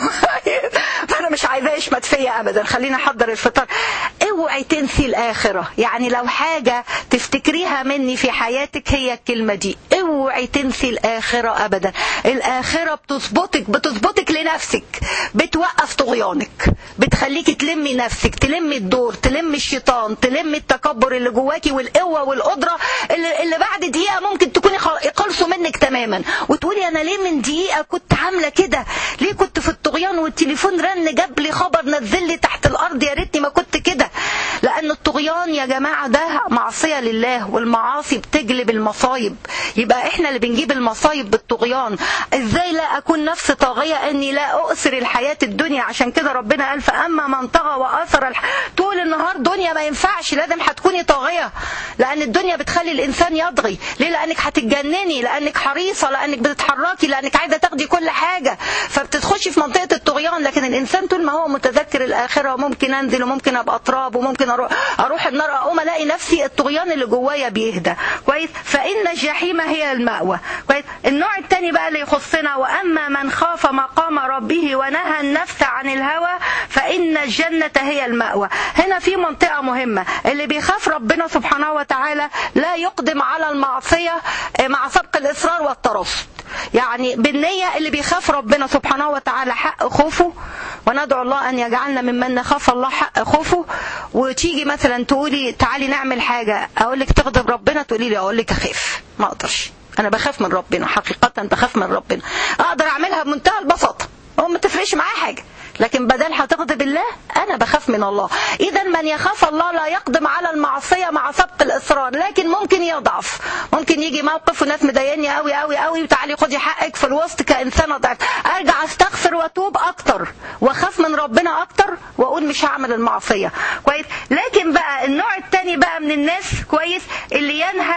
فانا مش عايزاه يشمت فيا ابدا خليني احضر الفطار اوعي تنسي الاخره يعني لو حاجه تفتكريها مني في حياتك هي الكلمه دي اوعي تنسي الاخره ابدا الاخره بتظبطك بتظبطك لنفسك بتوقف طغيانك بتخليكي تلمي نفسك تلمي الدور تلمي الشيطان تلمي التكبر اللي جواكي والقوه والقدره اللي, اللي بعد دقيقه ممكن تكوني خلصوا منك تماما وتقولي انا ليه من دقيقه كنت عامله كده ليه كنت في الطغيان والتليفون رن جاب لي خبر نزل لي تحت الارض يا ريتني ما كنت كده لان الطغيان يا جماعه ده معصيه لله والمعاصي بتجلب المصايب يبقى احنا اللي بنجيب المصايب بالطغيان ازاي لا اكون نفس طاغيه اني لا اؤثر الحياه الدنيا عشان كده ربنا قال فاما من طغى واثر الح... طول النهار دنيا ما ينفعش لازم هتكوني طاغيه لان الدنيا بتخلي الانسان يطغي ليه لانك هتتجنني لانك حريصه لانك بتتحركي لانك عايزه تاخدي كل حاجه فبتخشي في منطقه الطغيان لكن الانسان طول ما هو متذكر الاخره وممكن انزل وممكن ابقى تراب وممكن اروح اروح النار اقوم الاقي نفسي الطغيان اللي جوايا بيهدى كويس فان الجحيم هي المأوى كويس النوع الثاني بقى اللي يخصنا واما من خاف مقام ربه ونهى النفس عن الهوى فان الجنه هي المأوى هنا في منطقه مهمه اللي بيخاف ربنا سبحانه وتعالى لا يقدم على المعصيه مع سبق الاصرار والترصد يعني بالنية اللي بيخاف ربنا سبحانه وتعالى حق خوفه وندعو الله أن يجعلنا ممن نخاف الله حق خوفه وتيجي مثلا تقولي تعالي نعمل حاجة أقول لك تغضب ربنا تقولي لي أقول لك أخاف ما أقدرش أنا بخاف من ربنا حقيقة بخاف من ربنا أقدر أعملها بمنتهى البساطة هو ما تفرقش معايا حاجة لكن بدل هتغضب الله انا بخاف من الله اذا من يخاف الله لا يقدم على المعصيه مع سبق الاصرار لكن ممكن يضعف ممكن يجي موقف وناس مضايقني قوي قوي قوي وتعالي خدي حقك في الوسط كانسانه ضعف ارجع استغفر واتوب اكتر واخاف من ربنا اكتر واقول مش هعمل المعصيه كويس لكن بقى النوع الثاني بقى من الناس كويس اللي ينهى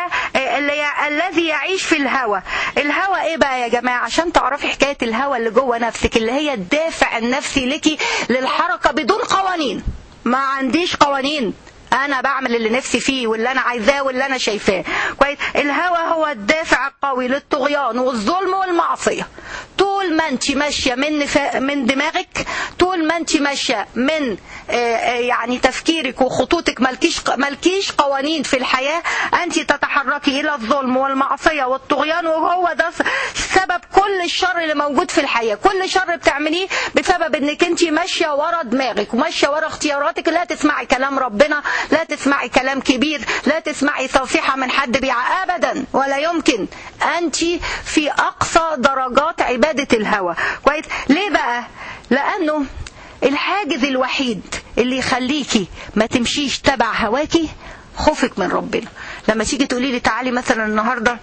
اللي الذي يعيش في الهوى الهوى ايه بقى يا جماعه عشان تعرفي حكايه الهوى اللي جوه نفسك اللي هي الدافع النفسي لك للحركه بدون قوانين ما عنديش قوانين انا بعمل اللي نفسي فيه واللي انا عايزاه واللي انا شايفاه كويس الهوى هو الدافع القوي للطغيان والظلم والمعصيه طول ما انت ماشيه من نفا... من دماغك طول ما انت ماشيه من آه، آه، يعني تفكيرك وخطوطك مالكيش مالكيش قوانين في الحياه انت تتحركي الى الظلم والمعصيه والطغيان وهو ده سبب كل الشر اللي موجود في الحياه كل شر بتعمليه بسبب انك انت ماشيه ورا دماغك وماشيه ورا اختياراتك لا تسمعي كلام ربنا لا تسمعي كلام كبير لا تسمعي نصيحه من حد بيع ابدا ولا يمكن انت في اقصى درجات عباده الهوى كويس ليه بقى لانه الحاجز الوحيد اللي يخليكي ما تمشيش تبع هواكي خوفك من ربنا لما تيجي تقولي لي تعالي مثلا النهارده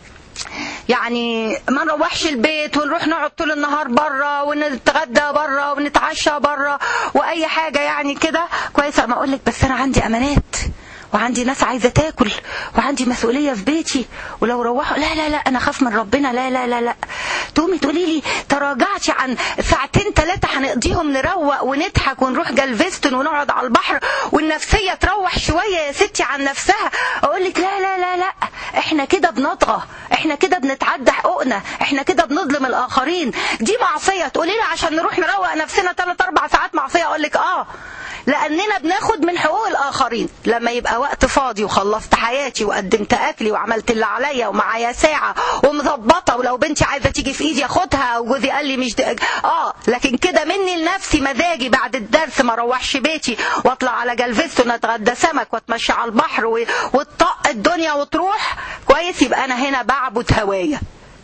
يعني ما نروحش البيت ونروح نقعد طول النهار بره ونتغدى بره ونتعشى بره واي حاجه يعني كده كويس اما اقول لك بس انا عندي امانات وعندي ناس عايزه تاكل وعندي مسؤوليه في بيتي ولو روحوا لا لا لا انا خاف من ربنا لا لا لا لا تقومي تقولي لي تراجعتي عن ساعتين ثلاثه هنقضيهم نروق ونضحك ونروح جالفيستون ونقعد على البحر والنفسيه تروح شويه يا ستي عن نفسها اقول لك لا لا لا لا احنا كده بنطغى احنا كده بنتعدى حقوقنا احنا كده بنظلم الاخرين دي معصيه تقولي لي عشان نروح نروق نفسنا ثلاث اربع ساعات معصيه اقول لك اه لاننا بناخد من حقوق الاخرين لما يبقى وقت فاضي وخلصت حياتي وقدمت اكلي وعملت اللي عليا ومعايا ساعه ومظبطه ولو بنتي عايزه تيجي في ايدي اخدها وجوزي قال لي مش د... اه لكن كده مني لنفسي مزاجي بعد الدرس ما اروحش بيتي واطلع على جلفستون اتغدى سمك واتمشى على البحر و... وتطق الدنيا وتروح كويس يبقى انا هنا بعبد هوايا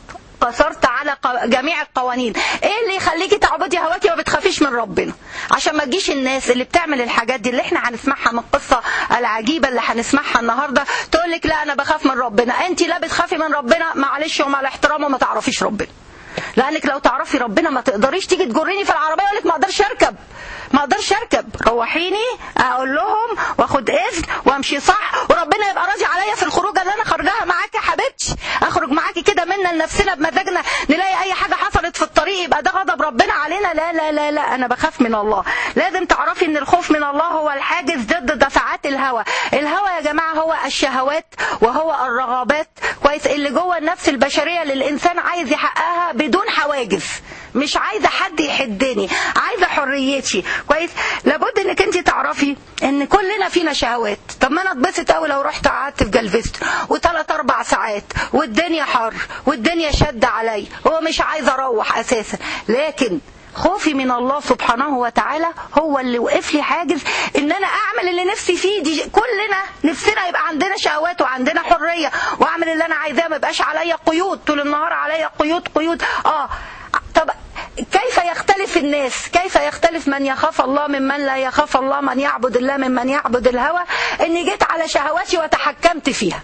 قصرت على ق- جميع القوانين ايه اللي يخليكي تعبدي هواكي وما بتخافيش من ربنا عشان ما تجيش الناس اللي بتعمل الحاجات دي اللي احنا هنسمعها من القصه العجيبه اللي هنسمعها النهارده تقول لك لا انا بخاف من ربنا انت لا بتخافي من ربنا معلش ومع الاحترام وما تعرفيش ربنا لانك لو تعرفي ربنا ما تقدريش تيجي تجريني في العربيه اقول لك ما اقدرش اركب ما اقدرش اركب روحيني اقول لهم واخد اذن وامشي صح وربنا يبقى راضي عليا في الخروجه اللي انا خارجاها معاكي يا حبيبتي اخرج معاكي كده منا لنفسنا بمزاجنا نلاقي اي حاجه حصلت في الطريق يبقى ده غضب ربنا علينا لا لا لا لا انا بخاف من الله لازم تعرفي ان الخوف من الله هو الحاجز ضد دفعات الهوى الهوى يا جماعه هو الشهوات وهو الرغبات كويس اللي جوه النفس البشريه اللي الانسان عايز يحققها بدون حواجز مش عايزه حد يحدني عايزه حريتي كويس لابد انك انت تعرفي ان كلنا فينا شهوات طب ما انا اتبسط قوي لو رحت قعدت في جلفست وثلاث اربع ساعات والدنيا حر والدنيا شد علي هو مش عايزه اروح اساسا لكن خوفي من الله سبحانه وتعالى هو اللي وقف لي حاجز ان انا اعمل اللي نفسي فيه دي كلنا نفسنا يبقى عندنا شهوات وعندنا حريه واعمل اللي انا عايزاه ما يبقاش عليا قيود طول النهار عليا قيود قيود اه طب كيف يختلف الناس كيف يختلف من يخاف الله ممن لا يخاف الله من يعبد الله ممن يعبد الهوى اني جيت على شهواتي وتحكمت فيها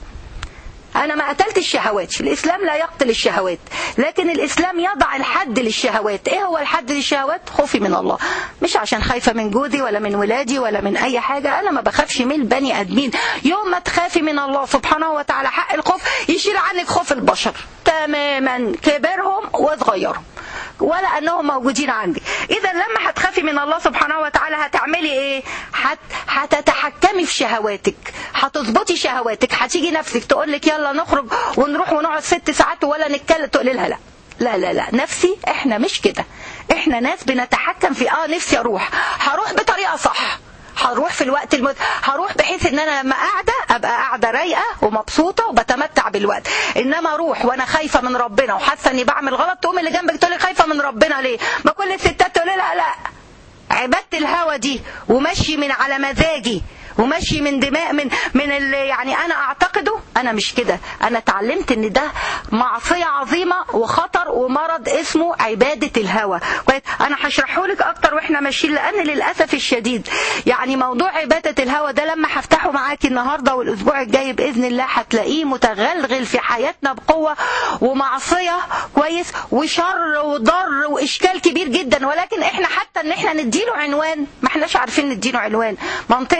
أنا ما قتلت الشهوات الإسلام لا يقتل الشهوات لكن الإسلام يضع الحد للشهوات إيه هو الحد للشهوات خوفي من الله مش عشان خايفة من جوزي ولا من ولادي ولا من أي حاجة أنا ما بخافش من البني آدمين يوم ما تخافي من الله سبحانه وتعالى حق الخوف يشيل عنك خوف البشر تماما كبرهم وصغيرهم ولا انهم موجودين عندك اذا لما هتخافي من الله سبحانه وتعالى هتعملي ايه هت... هتتحكمي في شهواتك هتظبطي شهواتك هتيجي نفسك تقول لك يلا نخرج ونروح ونقعد ست ساعات ولا نتكلم تقولي لها لا لا لا لا نفسي احنا مش كده احنا ناس بنتحكم في اه نفسي اروح هروح بطريقه صح هروح في الوقت المد... هروح بحيث ان انا لما قاعده ابقى قاعده رايقه ومبسوطه وبتمتع بالوقت انما اروح وانا خايفه من ربنا وحاسه اني بعمل غلط تقوم اللي جنبك تقول لي خايفه من ربنا ليه ما كل الستات تقول لها لا عباده الهوى دي ومشي من على مزاجي ومشي من دماء من من اللي يعني انا اعتقده انا مش كده انا اتعلمت ان ده معصيه عظيمه وخطر ومرض اسمه عباده الهوى كويس انا هشرحه لك اكتر واحنا ماشيين لان للاسف الشديد يعني موضوع عباده الهوى ده لما هفتحه معاكي النهارده والاسبوع الجاي باذن الله هتلاقيه متغلغل في حياتنا بقوه ومعصيه كويس وشر وضر واشكال كبير جدا ولكن احنا حتى ان احنا نديله عنوان ما احناش عارفين نديله عنوان منطقه عباده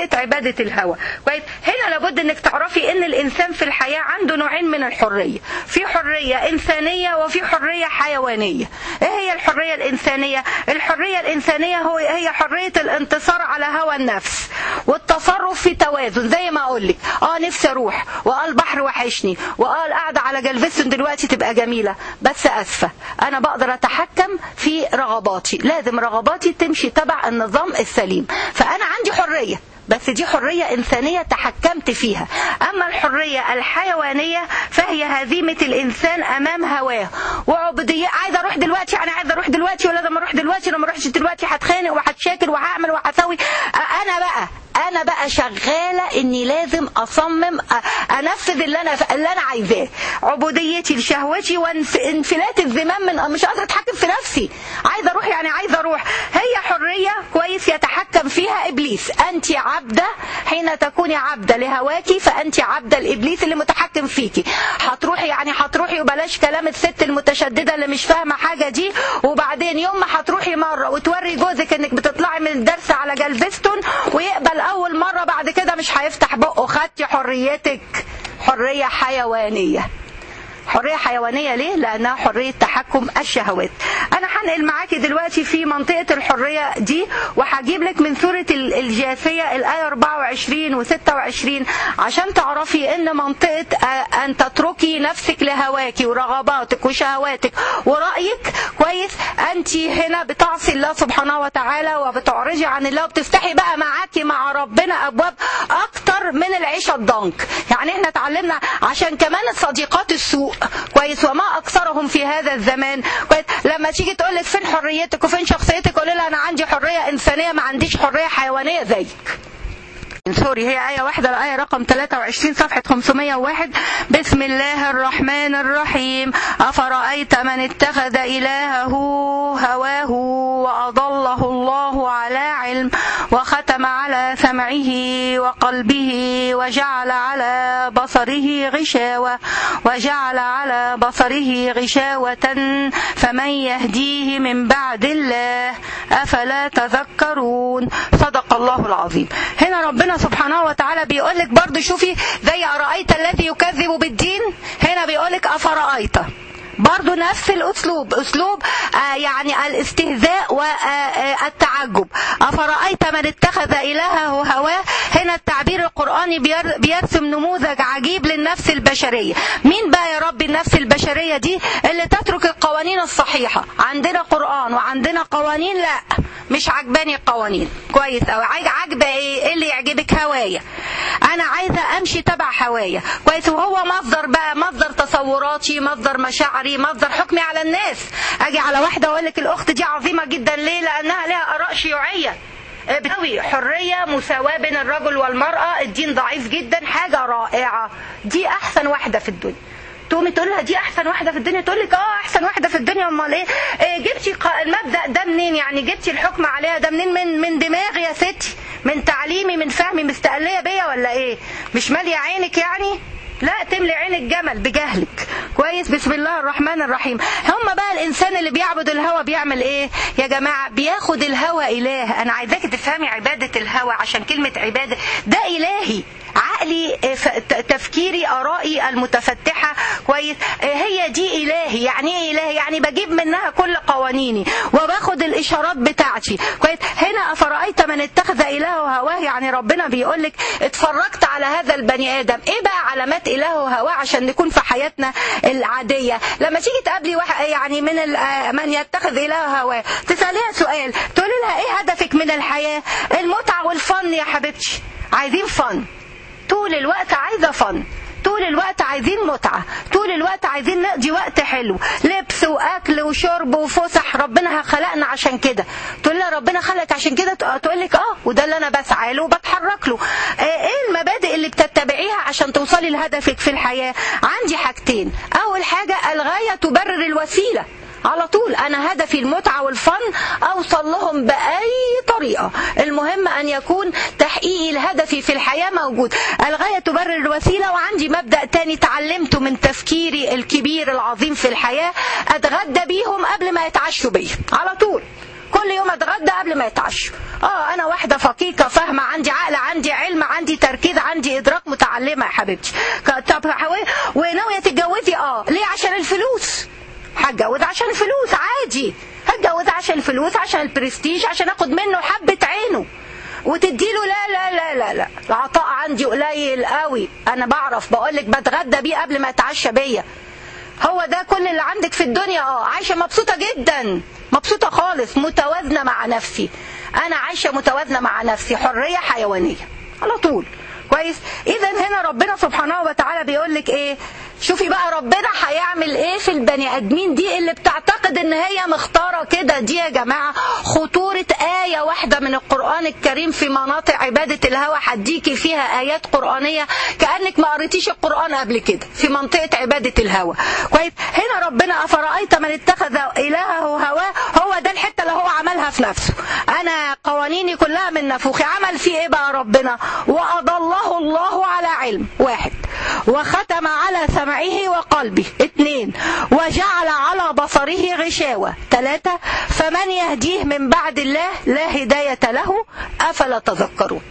عبادة الهوى كويس هنا لابد انك تعرفي ان الانسان في الحياة عنده نوعين من الحرية في حرية انسانية وفي حرية حيوانية ايه هي الحرية الانسانية الحرية الانسانية هو هي حرية الانتصار على هوى النفس والتصرف في توازن زي ما اقول لك اه نفسي اروح واه البحر وحشني واه القعدة على جلفستون دلوقتي تبقى جميلة بس اسفة انا بقدر اتحكم في رغباتي لازم رغباتي تمشي تبع النظام السليم فانا عندي حرية بس دي حرية إنسانية تحكمت فيها أما الحرية الحيوانية فهي هزيمة الإنسان أمام هواه وعبودية عايزة أروح دلوقتي أنا عايزة أروح دلوقتي ولازم أروح دلوقتي لو ما أروحش دلوقتي هتخانق وهتشاكل وهعمل وهسوي أنا بقى انا بقى شغاله اني لازم اصمم انفذ اللي انا اللي انا عايزاه عبوديتي لشهوتي وانفلات الزمام من مش قادره اتحكم في نفسي عايزه اروح يعني عايزه اروح هي حريه كويس يتحكم فيها ابليس انت عبده حين تكوني عبده لهواكي فانت عبده لابليس اللي متحكم فيكي هتروحي يعني هتروحي وبلاش كلام الست المتشدده اللي مش فاهمه حاجه دي وبعدين يوم ما هتروحي مره وتوري جوزك انك بتطلعي من الدرس على جلفستون ويقبل اول مره بعد كده مش هيفتح بقه خدتي حريتك حريه حيوانيه حرية حيوانية ليه؟ لأنها حرية تحكم الشهوات. أنا هنقل معاكي دلوقتي في منطقة الحرية دي وهجيب لك من سورة الجاثية الآية 24 و 26 عشان تعرفي إن منطقة أن تتركي نفسك لهواكي ورغباتك وشهواتك ورأيك كويس أنت هنا بتعصي الله سبحانه وتعالى وبتعرجي عن الله وبتفتحي بقى معاكي مع ربنا أبواب أكتر من العيشة الضنك. يعني إحنا اتعلمنا عشان كمان الصديقات السوء كويس وما اكثرهم في هذا الزمان كويس لما تيجي تقول لك فين حريتك وفين شخصيتك قول لها انا عندي حريه انسانيه ما عنديش حريه حيوانيه زيك سوري هي آية واحدة الآية رقم 23 صفحة 501 بسم الله الرحمن الرحيم أفرأيت من اتخذ إلهه هواه وأضله الله على علم وختم على سمعه وقلبه وجعل على بصره غشاوة وجعل على بصره غشاوة فمن يهديه من بعد الله أفلا تذكرون صدق الله العظيم هنا ربنا سبحانه وتعالى بيقول لك برضه شوفي زي أرأيت الذي يكذب بالدين هنا بيقول لك أفرأيت برضو نفس الأسلوب أسلوب آه يعني الاستهزاء والتعجب أفرأيت من اتخذ إلهه هواه هنا التعبير القرآني بيرسم نموذج عجيب للنفس البشرية مين بقى يا رب النفس البشرية دي اللي تترك القوانين الصحيحة عندنا قرآن وعندنا قوانين لا مش عجباني القوانين كويس أو عاجبة ايه إيه اللي يعجبك هوايا انا عايزة امشي تبع هوايا كويس وهو مصدر بقى مصدر تصوراتي مصدر مشاعري مصدر حكمي على الناس اجي على واحدة اقول لك الاخت دي عظيمة جدا ليه لانها لها اراء شيوعية بتسوي حرية مساواة بين الرجل والمرأة الدين ضعيف جدا حاجة رائعة دي احسن واحدة في الدنيا تقومي تقول لها دي احسن واحده في الدنيا تقول لك اه احسن واحده في الدنيا امال ايه, إيه جبتي المبدا ده منين يعني جبتي الحكم عليها ده منين من من دماغي يا ستي من تعليمي من فهمي مستقليه بيا ولا ايه مش ماليه عينك يعني لا تملي عين الجمل بجهلك كويس بسم الله الرحمن الرحيم هم بقى الانسان اللي بيعبد الهوى بيعمل ايه يا جماعه بياخد الهوى اله انا عايزاك تفهمي عباده الهوى عشان كلمه عباده ده الهي عقلي تفكيري ارائي المتفتحه كويس هي دي الهي يعني ايه الهي يعني بجيب منها كل قوانيني وباخد الاشارات بتاعتي كويس هنا افرايت من اتخذ الهه هواه يعني ربنا بيقول لك اتفرجت على هذا البني ادم ايه بقى علامات الهه هواه عشان نكون في حياتنا العاديه لما تيجي تقابلي واحد يعني من من يتخذ الهه هواه تساليها سؤال تقولي لها ايه هدفك من الحياه المتعه والفن يا حبيبتي عايزين فن طول الوقت عايزة فن طول الوقت عايزين متعة طول الوقت عايزين نقضي وقت حلو لبس واكل وشرب وفسح ربنا خلقنا عشان كده تقول لها ربنا خلقك عشان كده تقول لك اه وده اللي انا بسعى له وبتحرك له ايه المبادئ اللي بتتبعيها عشان توصلي لهدفك في الحياة عندي حاجتين اول حاجة الغاية تبرر الوسيلة على طول انا هدفي المتعة والفن اوصل لهم باي طريقة المهم ان يكون تحقيق الهدف في الحياة موجود الغاية تبرر الوسيلة وعندي مبدأ تاني تعلمته من تفكيري الكبير العظيم في الحياة اتغدى بيهم قبل ما يتعشوا بيا على طول كل يوم اتغدى قبل ما يتعشوا اه انا واحده فقيقه فاهمه عندي عقل عندي علم عندي تركيز عندي ادراك متعلمه يا حبيبتي ك- طب حاول- وناويه تتجوزي اه ليه عشان الفلوس هتجوز عشان الفلوس عادي هتجوز عشان الفلوس عشان البرستيج عشان اخد منه حبه عينه وتديله لا لا لا لا لا العطاء عندي قليل قوي انا بعرف بقولك بتغدى بيه قبل ما يتعشى بيا هو ده كل اللي عندك في الدنيا اه عايشه مبسوطه جدا مبسوطه خالص متوازنه مع نفسي انا عايشه متوازنه مع نفسي حريه حيوانيه على طول كويس اذا هنا ربنا سبحانه وتعالى بيقول لك ايه شوفي بقى ربنا هيعمل ايه في البني ادمين دي اللي بتعتقد ان هي مختاره كده دي يا جماعه خطوره ايه واحده من القران الكريم في مناطق عباده الهوى هديكي فيها ايات قرانيه كانك ما قريتيش القران قبل كده في منطقه عباده الهوى كويس هنا ربنا افرايت من اتخذ الهه هواه هو ده الحته اللي هو عملها في نفسه انا قوانيني كلها من نفوخي عمل فيه ايه بقى ربنا واضله الله على علم واحد وختم على سمعه وقلبه اثنين وجعل على بصره غشاوة ثلاثة فمن يهديه من بعد الله لا هداية له أفلا تذكرون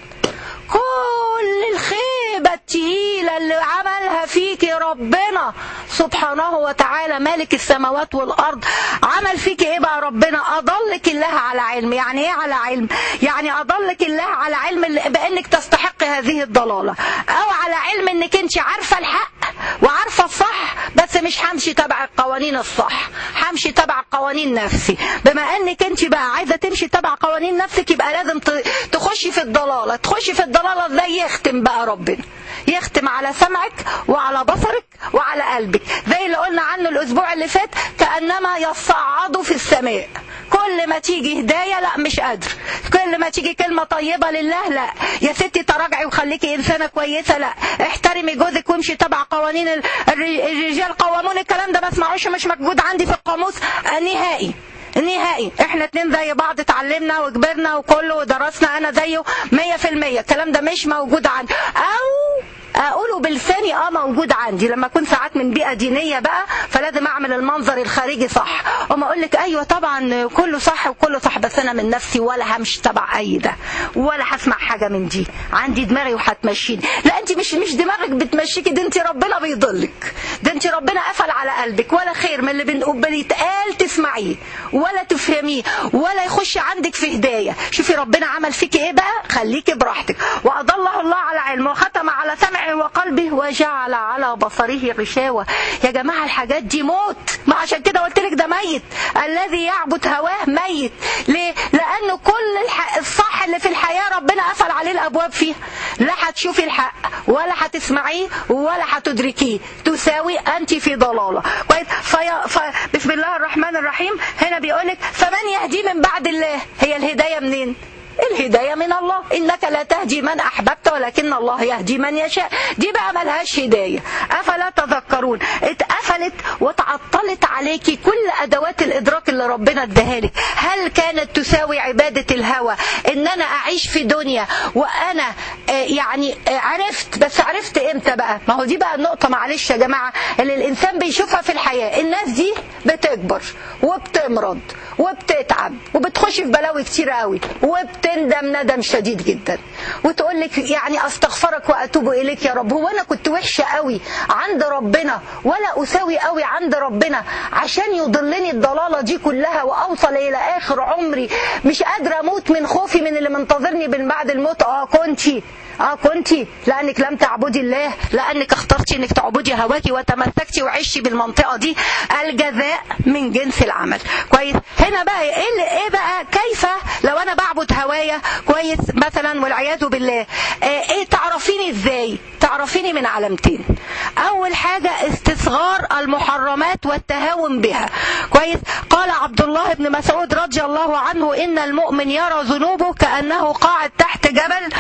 كل الخيبة التقيلة اللي عملها فيك ربنا سبحانه وتعالى مالك السماوات والأرض عمل فيك ايه بقى ربنا أضلك الله على علم يعني ايه على علم يعني أضلك الله على علم اللي- بأنك تستحق هذه الضلالة أو على علم انك انت عارفة الحق وعارفة الصح بس مش همشي تبع القوانين الصح همشي تبع قوانين نفسي بما انك انت بقى عايزة تمشي تبع قوانين نفسك يبقى لازم ت- تخشي في الضلالة تخشي في الضلالة ازاي يختم بقى ربنا يختم على سمعك وعلى بصرك وعلى قلبك زي اللي قلنا عنه الاسبوع اللي فات كانما يصعد في السماء كل ما تيجي هدايه لا مش قادر كل ما تيجي كلمه طيبه لله لا يا ستي تراجعي وخليكي انسانه كويسه لا احترمي جوزك وامشي تبع قوانين ال- الر- الرجال قوامون الكلام ده ما اسمعوش مش موجود عندي في القاموس نهائي نهائي احنا اتنين زي بعض اتعلمنا وكبرنا وكله ودرسنا انا زيه مية في المية الكلام ده مش موجود عندي او اقوله بلساني اه موجود عندي لما اكون ساعات من بيئه دينيه بقى فلازم اعمل المنظر الخارجي صح اما اقول لك ايوه طبعا كله صح وكله صح بس انا من نفسي ولا همشي تبع اي ده ولا هسمع حاجه من دي عندي دماغي وهتمشيني لا انت مش مش دماغك بتمشيكي ده انت ربنا بيضلك ده انت ربنا قفل على قلبك ولا خير من اللي بنقول بيتقال تسمعيه ولا تفهميه ولا يخش عندك في هدايه شوفي ربنا عمل فيكي ايه بقى خليكي براحتك واضله الله على علم وختم على سمعه وقلبه وجعل على بصره غشاوه يا جماعه الحاجات دي موت ما عشان كده قلت لك ده ميت الذي يعبد هواه ميت ليه لانه كل الح... الصح اللي في الحياه ربنا قفل عليه الابواب فيها لا هتشوفي الحق ولا هتسمعيه ولا هتدركيه تساوي انت في ضلاله كويس في... ف... بسم الله الرحمن الرحيم هنا بيقولك فمن يهدي من بعد الله هي الهدايه منين الهداية من الله إنك لا تهدي من أحببت ولكن الله يهدي من يشاء دي بقى ملهاش هداية أفلا تذكرون اتقفلت وتعطلت عليكي كل أدوات الإدراك اللي ربنا اداها لك هل كانت تساوي عبادة الهوى إن أنا أعيش في دنيا وأنا آه، يعني آه، عرفت بس عرفت إمتى بقى ما هو دي بقى النقطة معلش يا جماعة اللي الإنسان بيشوفها في الحياة الناس دي بتكبر وبتمرض وبتتعب وبتخش في بلاوي كتير قوي وبتندم ندم شديد جدا وتقول لك يعني استغفرك واتوب اليك يا رب هو انا كنت وحشه قوي عند ربنا ولا اساوي قوي عند ربنا عشان يضلني الضلاله دي كلها واوصل الى اخر عمري مش قادره اموت من خوفي من اللي منتظرني من بعد الموت اه كنتي اه كنتي لانك لم تعبدي الله لانك اخترتي انك تعبدي هواكي وتمسكتي وعشتي بالمنطقه دي الجزاء من جنس العمل كويس هنا بقى ايه اللي- ايه بقى كيف لو انا بعبد هوايا كويس مثلا والعياذ بالله آه، ايه تعرفيني ازاي تعرفيني من علامتين اول حاجه استصغار المحرمات والتهاون بها كويس قال عبد الله بن مسعود رضي الله عنه ان المؤمن يرى ذنوبه كانه قاعد تحت جبل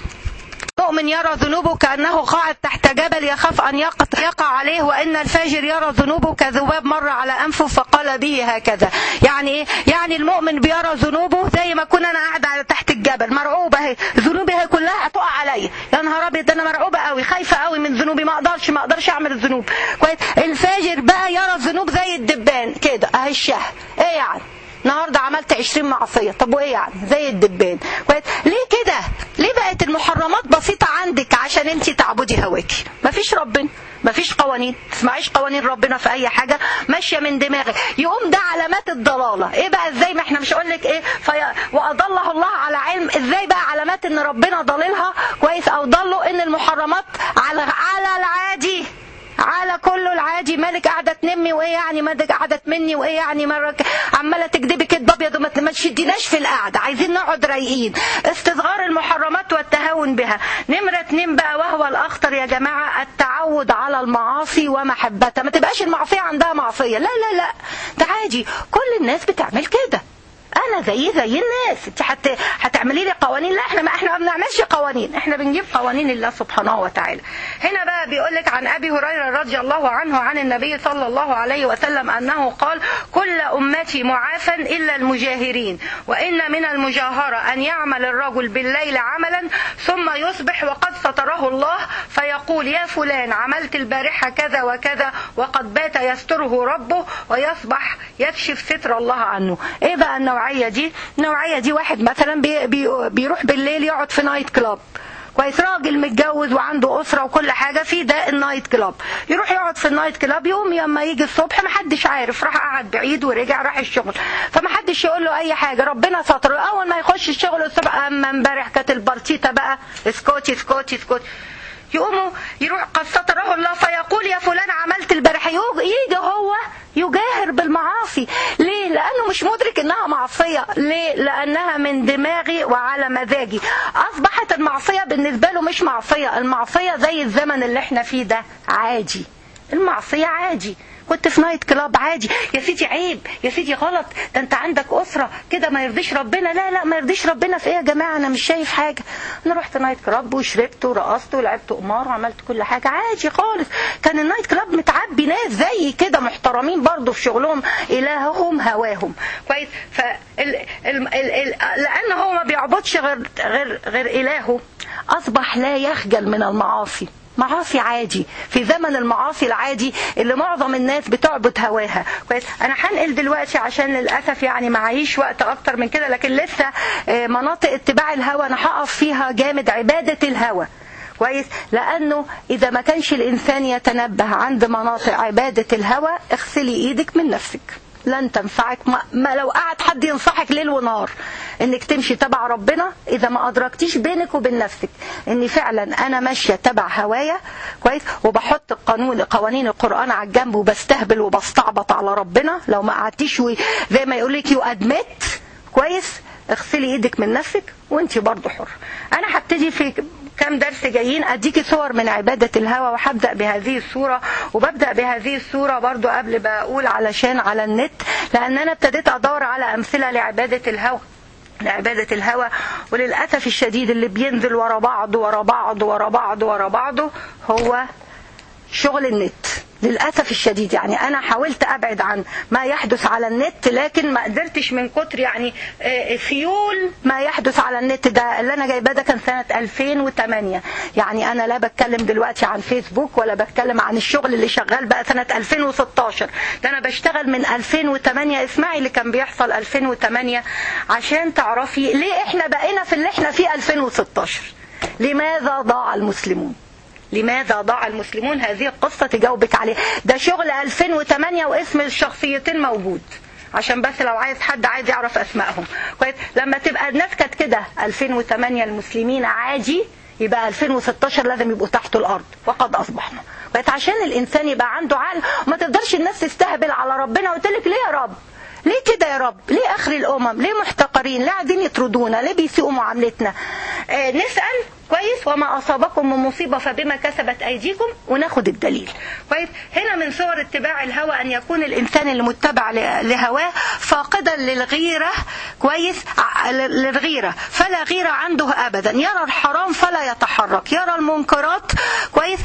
المؤمن يرى ذنوبه كأنه قاعد تحت جبل يخاف أن يقط- يقع عليه وإن الفاجر يرى ذنوبه كذباب مر على أنفه فقال به هكذا يعني إيه؟ يعني المؤمن بيرى ذنوبه زي ما كنا أنا قاعد على تحت الجبل مرعوبة اهي ذنوبي هي كلها هتقع عليا يا نهار أبيض ده أنا مرعوبة قوي خايفة قوي من ذنوبي ما أقدرش ما أقدرش أعمل الذنوب كويس الفاجر بقى يرى الذنوب زي الدبان كده أهي الشه إيه يعني النهارده عملت 20 معصيه طب وايه يعني زي الدبان كويس ليه كده ليه بقت المحرمات بسيطه عندك عشان انت تعبدي هواكي مفيش ربنا مفيش قوانين تسمعيش قوانين ربنا في اي حاجه ماشيه من دماغك يقوم ده علامات الضلاله ايه بقى ازاي ما احنا مش هقول لك ايه في واضله الله على علم ازاي بقى علامات ان ربنا ضللها كويس او ضلوا ان المحرمات على على العادي على كله العادي مالك قاعده تنمي وايه يعني مالك قاعده تمني وايه يعني مرة عماله تكدبي كدب ابيض وما ما تشديناش في القعده عايزين نقعد رايقين استصغار المحرمات والتهاون بها نمره اتنين بقى وهو الاخطر يا جماعه التعود على المعاصي ومحبتها ما تبقاش المعصيه عندها معصيه لا لا لا ده عادي كل الناس بتعمل كده انا زي زي الناس انت حت... هتعملي لي قوانين لا احنا ما احنا ما بنعملش قوانين احنا بنجيب قوانين الله سبحانه وتعالى هنا بقى بيقول لك عن ابي هريره رضي الله عنه عن النبي صلى الله عليه وسلم انه قال كل امتي معافى الا المجاهرين وان من المجاهره ان يعمل الرجل بالليل عملا ثم يصبح وقد ستره الله فيقول يا فلان عملت البارحه كذا وكذا وقد بات يستره ربه ويصبح يكشف ستر الله عنه ايه بقى النوع النوعية دي النوعية دي واحد مثلا بي بي بيروح بالليل يقعد في نايت كلاب كويس راجل متجوز وعنده اسره وكل حاجه في ده النايت كلاب يروح يقعد في النايت كلاب يوم لما يجي الصبح ما حدش عارف راح قعد بعيد ورجع راح الشغل فما حدش يقول له اي حاجه ربنا ستر اول ما يخش الشغل الصبح اما امبارح كانت البرتيتا بقى اسكوتي اسكوتي اسكوتي يقوموا يروح قد ستره الله فيقول يا فلان عملت البارحه يجي هو يجاهر بالمعاصي ليه لانه مش مدرك انها معصيه ليه لانها من دماغي وعلى مزاجي اصبحت المعصيه بالنسبه له مش معصيه المعصيه زي الزمن اللي احنا فيه ده عادي المعصيه عادي كنت في نايت كلاب عادي يا سيدي عيب يا سيدي غلط ده انت عندك اسره كده ما يرضيش ربنا لا لا ما يرضيش ربنا في ايه يا جماعه انا مش شايف حاجه انا رحت نايت كلاب وشربت ورقصت ولعبت قمار وعملت كل حاجه عادي خالص كان النايت كلاب متعبي ناس زي كده محترمين برضه في شغلهم الههم هواهم كويس ف ال... ال... ال... ال... لان هو ما بيعبدش غير غير غير الهه اصبح لا يخجل من المعاصي معاصي عادي في زمن المعاصي العادي اللي معظم الناس بتعبد هواها كويس انا هنقل دلوقتي عشان للاسف يعني معيش وقت اكتر من كده لكن لسه مناطق اتباع الهوى انا هقف فيها جامد عباده الهوى كويس لانه اذا ما كانش الانسان يتنبه عند مناطق عباده الهوى اغسلي ايدك من نفسك لن تنفعك ما, ما لو قعد حد ينصحك ليل ونار انك تمشي تبع ربنا اذا ما ادركتيش بينك وبين نفسك اني فعلا انا ماشيه تبع هوايا كويس وبحط القانون قوانين القران على الجنب وبستهبل وبستعبط على ربنا لو ما قعدتيش زي ما يقول لك يو ادمت كويس اغسلي ايدك من نفسك وانت برضه حر انا هبتدي في كام درس جايين اديكي صور من عبادة الهوى وهبدأ بهذه الصورة وببدأ بهذه الصورة برضو قبل بقول علشان على النت لان انا ابتديت ادور على امثلة لعبادة الهوى لعبادة الهوى وللأسف الشديد اللي بينزل ورا بعض ورا بعض ورا بعض ورا بعضه هو شغل النت للأسف الشديد يعني أنا حاولت أبعد عن ما يحدث على النت لكن ما قدرتش من كتر يعني فيول ما يحدث على النت ده اللي أنا جايباه ده كان سنة 2008 يعني أنا لا بتكلم دلوقتي عن فيسبوك ولا بتكلم عن الشغل اللي شغال بقى سنة 2016 ده أنا بشتغل من 2008 اسمعي اللي كان بيحصل 2008 عشان تعرفي ليه إحنا بقينا في اللي إحنا فيه 2016 لماذا ضاع المسلمون لماذا ضاع المسلمون هذه القصة تجاوبك عليها ده شغل 2008 واسم الشخصيتين موجود عشان بس لو عايز حد عايز يعرف اسمائهم كويس لما تبقى الناس كانت كده 2008 المسلمين عادي يبقى 2016 لازم يبقوا تحت الارض وقد اصبحنا بقت عشان الانسان يبقى عنده عقل وما تقدرش الناس تستهبل على ربنا قلت لك ليه يا رب ليه كده يا رب ليه اخر الامم ليه محتقرين ليه قاعدين يطردونا ليه بيسيئوا معاملتنا آه نسال كويس وما اصابكم من مصيبه فبما كسبت ايديكم وناخد الدليل كويس هنا من صور اتباع الهوى ان يكون الانسان المتبع لهواه فاقدا للغيره كويس للغيره فلا غيره عنده ابدا يرى الحرام فلا يتحرك يرى المنكرات كويس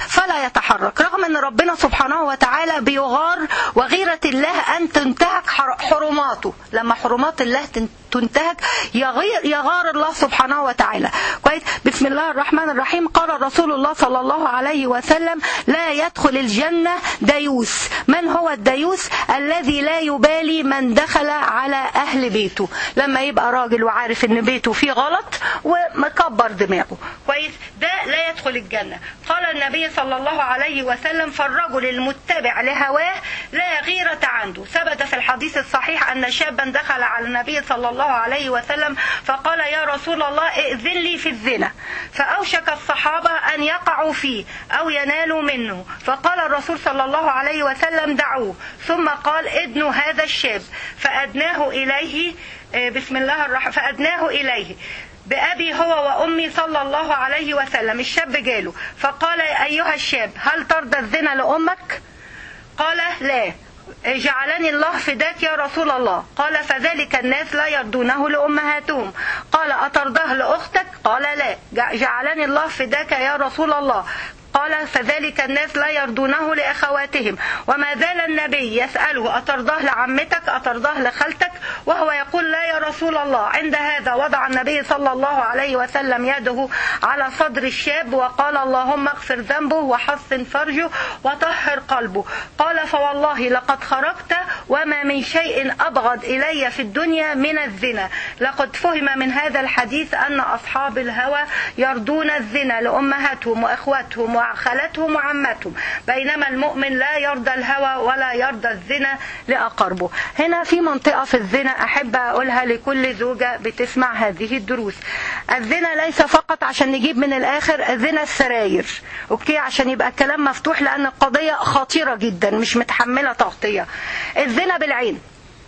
فلا يتحرك رغم ان ربنا سبحانه وتعالى بيغار وغيرة الله ان تنتهك حرماته لما حرمات الله تنتهك يغير يغار الله سبحانه وتعالى كويس بسم الله الرحمن الرحيم قال رسول الله صلى الله عليه وسلم لا يدخل الجنة ديوس من هو الديوس الذي لا يبالي من دخل على أهل بيته لما يبقى راجل وعارف ان بيته فيه غلط ومكبر دماغه كويس ده لا يدخل الجنة قال النبي صلى الله عليه وسلم فالرجل المتبع لهواه لا غيرة عنده ثبت في الحديث الصحيح أن شابا دخل على النبي صلى الله عليه وسلم فقال يا رسول الله ائذن لي في الزنا فأوشك الصحابة أن يقعوا فيه أو ينالوا منه فقال الرسول صلى الله عليه وسلم دعوه ثم قال ادنوا هذا الشاب فأدناه إليه بسم الله الرحمن فأدناه إليه بأبي هو وأمي صلى الله عليه وسلم الشاب جاله فقال أيها الشاب هل ترضى الزنا لأمك قال لا جعلني الله فداك يا رسول الله قال فذلك الناس لا يرضونه لأمهاتهم قال أترضاه لأختك قال لا جعلني الله فداك يا رسول الله قال فذلك الناس لا يرضونه لأخواتهم وما زال النبي يسأله أترضاه لعمتك أترضاه لخالتك وهو يقول لا يا رسول الله عند هذا وضع النبي صلى الله عليه وسلم يده على صدر الشاب وقال اللهم اغفر ذنبه وحسن فرجه وطهر قلبه قال فوالله لقد خرجت وما من شيء أبغض إلي في الدنيا من الزنا لقد فهم من هذا الحديث أن أصحاب الهوى يرضون الزنا لأمهاتهم وإخواتهم وخالتهم وعمتهم بينما المؤمن لا يرضى الهوى ولا يرضى الزنا لأقربه هنا في منطقة في الزنا أحب أقولها لكل زوجة بتسمع هذه الدروس الزنا ليس فقط عشان نجيب من الآخر الزنا السراير أوكي عشان يبقى الكلام مفتوح لأن القضية خطيرة جدا مش متحملة تغطية الزنا بالعين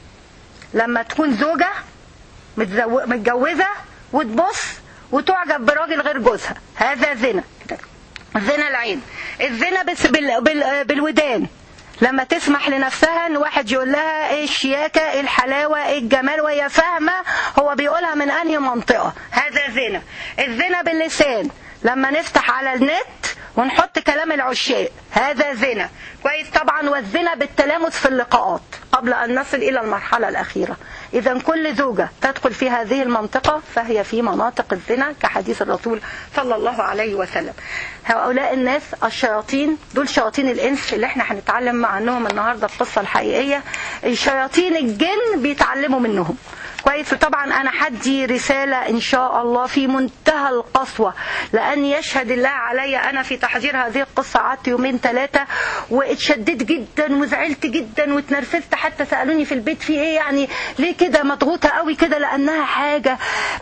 لما تكون زوجة متجوزة وتبص وتعجب براجل غير جوزها هذا زنا زنا العين الزنا بس بال... بال... بالودان لما تسمح لنفسها ان واحد يقول لها ايه الشياكة ايه الحلاوة ايه الجمال وهي فاهمة هو بيقولها من انهي منطقة هذا زنا الزنا باللسان لما نفتح على النت ونحط كلام العشاق هذا زنا كويس طبعا والزنا بالتلامس في اللقاءات قبل أن نصل إلى المرحلة الأخيرة إذا كل زوجة تدخل في هذه المنطقة فهي في مناطق الزنا كحديث الرسول صلى الله عليه وسلم هؤلاء الناس الشياطين دول شياطين الإنس اللي احنا هنتعلم عنهم النهاردة القصة الحقيقية شياطين الجن بيتعلموا منهم كويس وطبعا انا حدي رساله ان شاء الله في منتهى القسوه لان يشهد الله علي انا في تحضير هذه القصه قعدت يومين ثلاثه واتشددت جدا وزعلت جدا واتنرفزت حتى سالوني في البيت في ايه يعني ليه كده مضغوطه قوي كده لانها حاجه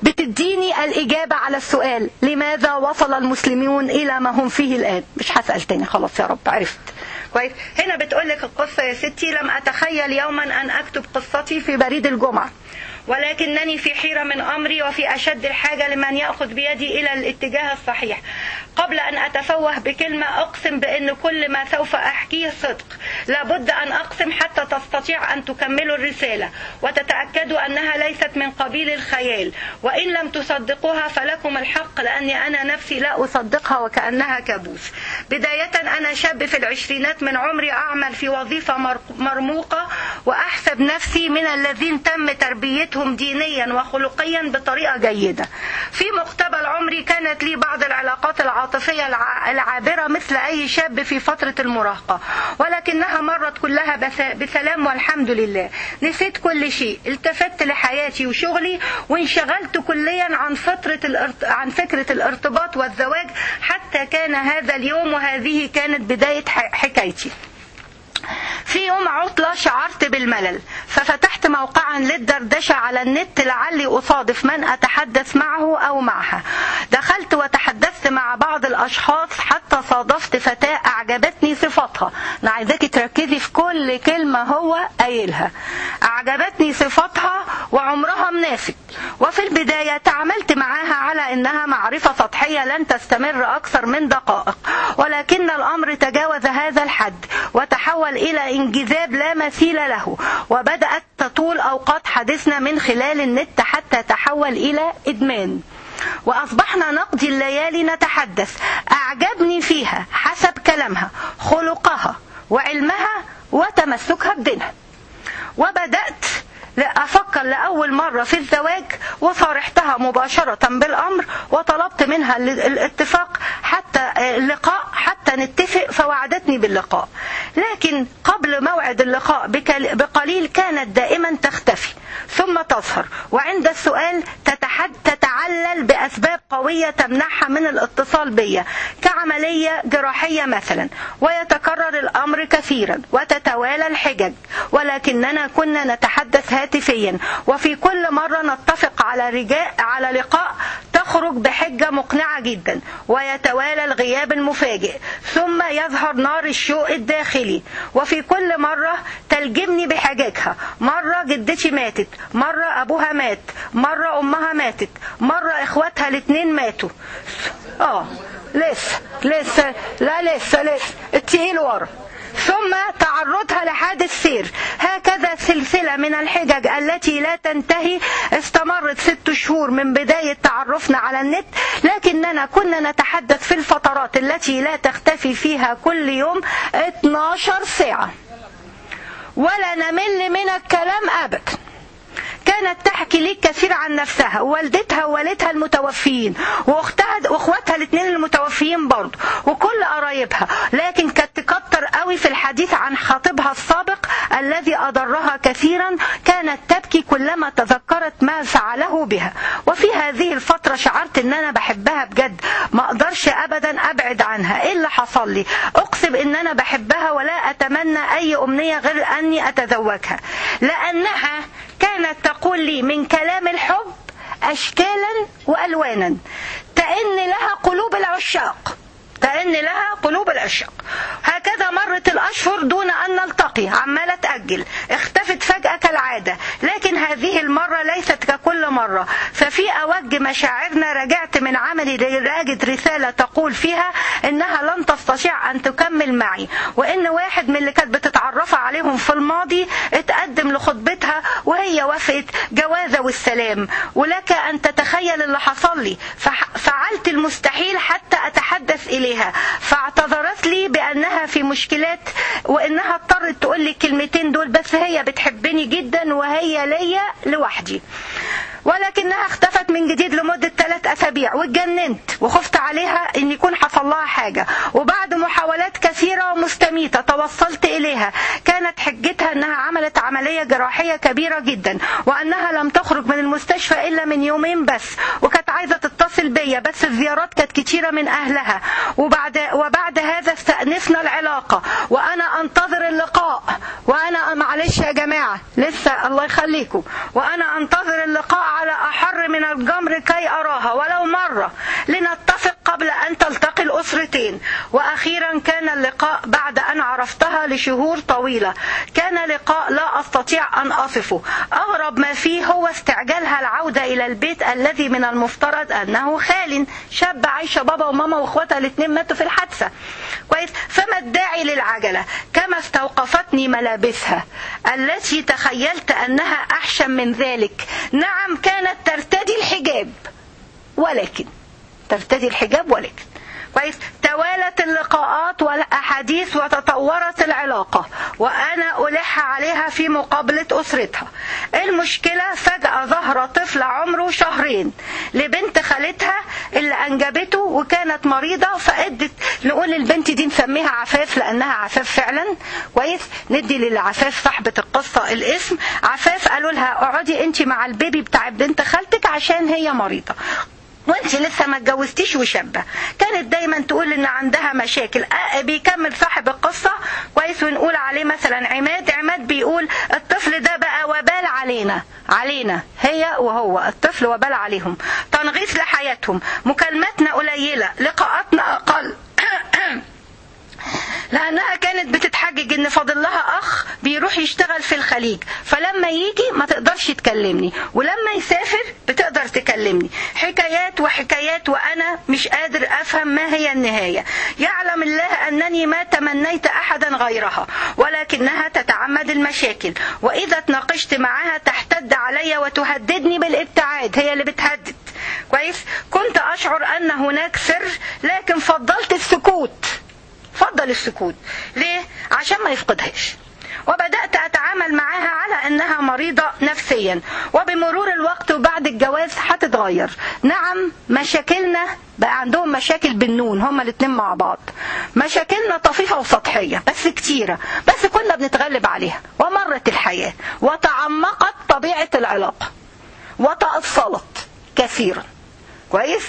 بتديني الاجابه على السؤال لماذا وصل المسلمون الى ما هم فيه الان مش هسال تاني خلاص يا رب عرفت كويس هنا بتقول لك القصه يا ستي لم اتخيل يوما ان اكتب قصتي في بريد الجمعه ولكنني في حيرة من أمري وفي أشد الحاجة لمن يأخذ بيدي إلى الاتجاه الصحيح قبل أن أتفوه بكلمة أقسم بأن كل ما سوف أحكيه صدق لابد أن أقسم حتى تستطيع أن تكملوا الرسالة وتتأكدوا أنها ليست من قبيل الخيال وإن لم تصدقوها فلكم الحق لأني أنا نفسي لا أصدقها وكأنها كابوس بداية أنا شاب في العشرينات من عمري أعمل في وظيفة مرموقة وأحسب نفسي من الذين تم تربيتهم حياتهم دينيا وخلقيا بطريقة جيدة في مقتبل عمري كانت لي بعض العلاقات العاطفية العابرة مثل أي شاب في فترة المراهقة ولكنها مرت كلها بسلام والحمد لله نسيت كل شيء التفت لحياتي وشغلي وانشغلت كليا عن فترة الارت... عن فكرة الارتباط والزواج حتى كان هذا اليوم وهذه كانت بداية حكايتي في يوم عطلة شعرت بالملل ففتحت موقعا للدردشة على النت لعلي أصادف من أتحدث معه أو معها دخلت وتحدثت مع بعض الأشخاص حتى صادفت فتاة أعجبتني صفاتها أنا عايزاكي تركزي في كل كلمة هو قايلها أعجبتني صفاتها وعمرها مناسب وفي البداية تعاملت معاها على أنها معرفة سطحية لن تستمر أكثر من دقائق ولكن الأمر تجاوز هذا الحد وتحول إلى انجذاب لا مثيل له وبدأت تطول أوقات حديثنا من خلال النت حتى تحول إلى إدمان وأصبحنا نقضي الليالي نتحدث أعجبني فيها حسب كلام كلامها خلقها وعلمها وتمسكها بدينها وبدأت أفكر لأول مرة في الزواج وصارحتها مباشرة بالأمر وطلبت منها الاتفاق حتى اللقاء حتى نتفق فوعدتني باللقاء لكن قبل موعد اللقاء بقليل كانت دائما تختفي ثم تظهر وعند السؤال تتحد تتعلل بأسباب قوية تمنعها من الاتصال بي كعملية جراحية مثلا ويتكرر الأمر كثيرا وتتوالى الحجج ولكننا كنا نتحدث هاتفيا وفي كل مرة نتفق على رجاء على لقاء تخرج بحجة مقنعة جدا ويتوالى الغياب المفاجئ ثم يظهر نار الشوق الداخلي وفي كل مرة تلجمني بحججها مرة جدتي ماتت مرة أبوها مات مرة أمها ماتت مرة إخواتها الاثنين ماتوا آه لسه لسه لا لسه لسه التقيل ورا ثم تعرضها لحادث سير هكذا سلسلة من الحجج التي لا تنتهي استمرت ست شهور من بداية تعرفنا على النت لكننا كنا نتحدث في الفترات التي لا تختفي فيها كل يوم 12 ساعة ولا نمل من الكلام أبدا كانت تحكي لي كثير عن نفسها والدتها ووالدها المتوفيين واختها واخواتها الاثنين المتوفيين برضه وكل قرايبها لكن كانت تكتر قوي في الحديث عن خطيبها السابق الذي اضرها كثيرا كانت تبكي كلما تذكرت ما فعله بها وفي هذه الفتره شعرت ان انا بحبها بجد ما اقدرش ابدا ابعد عنها ايه اللي حصل لي اقسم ان انا بحبها ولا اتمنى اي امنيه غير اني اتزوجها لانها كانت تقول لي من كلام الحب أشكالا وألوانا تئن لها قلوب العشاق تئن لها قلوب العشاق هكذا مرت الأشهر دون أن نلتقي عمالة تأجل اختفت فجأة كالعادة لكن هذه المرة ليست ككل مرة ففي أوج مشاعرنا رجعت من عملي لراجد رسالة تقول فيها إنها لن تستطيع أن تكمل معي وإن واحد من اللي كانت بتتعرف عليهم في الماضي اتقدم لخطبتها وهي وافقت جوازة والسلام ولك أن تتخيل اللي حصل لي فعلت المستحيل حتى أتحدث إليها فاعتذرت لي بأنها في مشكلات وإنها اضطرت تقول لي الكلمتين دول بس هي بتحبني جدا وهي ليا لوحدي ولكنها اختفت من جديد لمدة ثلاث أسابيع واتجننت وخفت عليها إن يكون حصل لها حاجة وبعد محاولات كثيرة ومستميتة توصلت إليها كانت حجتها أنها عملت عملية جراحية كبيرة جدا وأنها لم تخرج من المستشفى إلا من يومين بس وكانت عايزة تتصل بيا بس الزيارات كانت كتيرة من أهلها وبعد وبعد هذا استأنفنا العلاقة وأنا أنتظر اللقاء وأنا معلش يا جماعة لسه الله يخليكم وأنا أنتظر اللقاء على أحر من الجمر كي أراها ولو مرة لنتفق قبل أن تلتقي الأسرتين وأخيرا كان اللقاء بعد أن عرفتها لشهور طويلة كان لقاء لا أستطيع أن أصفه أغرب ما فيه هو استعجالها العودة إلى البيت الذي من المفترض أنه خال شاب عايشة بابا وماما وإخواتها الاثنين ماتوا في الحادثة كويس فما الداعي للعجلة كما استوقفتني ملابسها التي تخيلت أنها أحشم من ذلك نعم كانت ترتدي الحجاب ولكن ترتدي الحجاب ولكن كويس توالت اللقاءات والاحاديث وتطورت العلاقه وانا الح عليها في مقابله اسرتها المشكله فجاه ظهر طفل عمره شهرين لبنت خالتها اللي انجبته وكانت مريضه فادت نقول البنت دي نسميها عفاف لانها عفاف فعلا كويس ندي للعفاف صاحبه القصه الاسم عفاف قالوا لها اقعدي انت مع البيبي بتاع بنت خالتك عشان هي مريضه وانت لسه ما اتجوزتيش وشابه كانت دايما تقول ان عندها مشاكل أه بيكمل صاحب القصه كويس ونقول عليه مثلا عماد عماد بيقول الطفل ده بقى وبال علينا علينا هي وهو الطفل وبال عليهم تنغيص لحياتهم مكالماتنا قليله لقاءاتنا اقل لانها كانت بتتحجج ان فاضل لها اخ بيروح يشتغل في الخليج فلما يجي ما تقدرش تكلمني ولما يسافر بتقدر تكلمني حكايات وحكايات وانا مش قادر افهم ما هي النهايه يعلم الله انني ما تمنيت احدا غيرها ولكنها تتعمد المشاكل واذا تناقشت معها تحتد علي وتهددني بالابتعاد هي اللي بتهدد كويس كنت اشعر ان هناك سر لكن فضلت السكوت فضل الاول السكوت ليه عشان ما يفقدهاش وبدأت أتعامل معاها على أنها مريضة نفسيا وبمرور الوقت وبعد الجواز هتتغير نعم مشاكلنا بقى عندهم مشاكل بالنون هما الاتنين مع بعض مشاكلنا طفيفة وسطحية بس كتيرة بس كنا بنتغلب عليها ومرت الحياة وتعمقت طبيعة العلاقة وتأصلت كثيرا كويس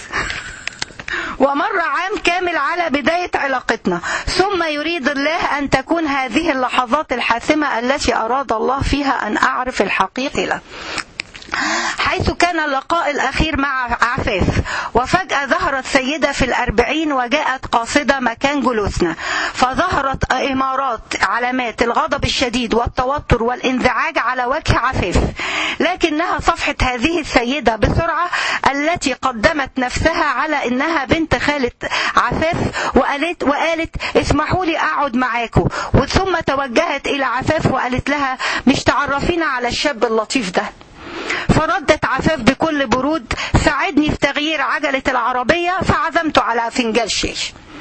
ومر عام كامل على بداية علاقتنا ثم يريد الله أن تكون هذه اللحظات الحاسمة التي أراد الله فيها أن أعرف الحقيقة له حيث كان اللقاء الأخير مع عفاف وفجأة ظهرت سيدة في الأربعين وجاءت قاصدة مكان جلوسنا فظهرت إمارات علامات الغضب الشديد والتوتر والانزعاج على وجه عفاف لكنها صفحت هذه السيدة بسرعة التي قدمت نفسها على إنها بنت خالة عفاف وقالت, وقالت اسمحوا لي أقعد معاكم ثم توجهت إلى عفاف وقالت لها مش تعرفينا على الشاب اللطيف ده فردت عفاف بكل برود ساعدني في تغيير عجلة العربية فعزمت على فنجان شاي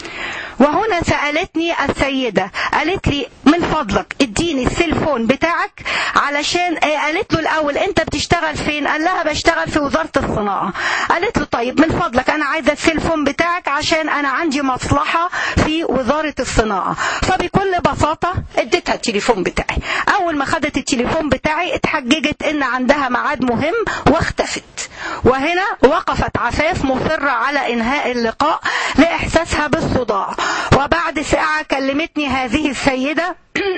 وهنا سألتني السيدة قالت لي من فضلك اديني السيلفون بتاعك علشان قالت له الأول أنت بتشتغل فين قال لها بشتغل في وزارة الصناعة قالت له طيب من فضلك أنا عايزة السيلفون بتاعك عشان أنا عندي مصلحة في وزارة الصناعة فبكل بساطة اديتها التليفون بتاعي أول ما خدت التليفون بتاعي اتحججت إن عندها ميعاد مهم واختفت وهنا وقفت عفاف مصرة على إنهاء اللقاء لإحساسها بالصداع وبعد ساعة كلمتني هذه السيدة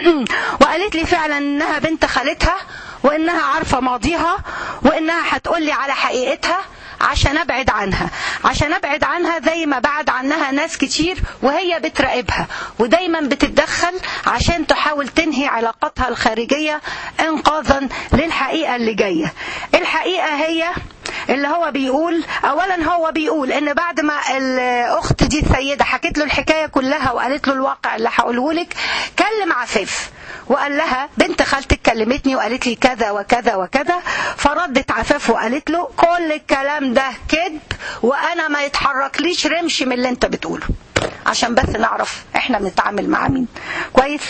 وقالت لي فعلا إنها بنت خالتها وإنها عارفة ماضيها وإنها هتقول لي على حقيقتها عشان ابعد عنها عشان ابعد عنها زي ما بعد عنها ناس كتير وهي بتراقبها ودايما بتتدخل عشان تحاول تنهي علاقاتها الخارجية انقاذا للحقيقة اللي جاية الحقيقة هي اللي هو بيقول اولا هو بيقول ان بعد ما الاخت دي السيده حكت له الحكايه كلها وقالت له الواقع اللي هقوله لك كلم عفاف وقال لها بنت خالتك كلمتني وقالت لي كذا وكذا وكذا فردت عفاف وقالت له كل الكلام ده كذب وانا ما يتحركليش رمش من اللي انت بتقوله عشان بس نعرف احنا بنتعامل مع مين كويس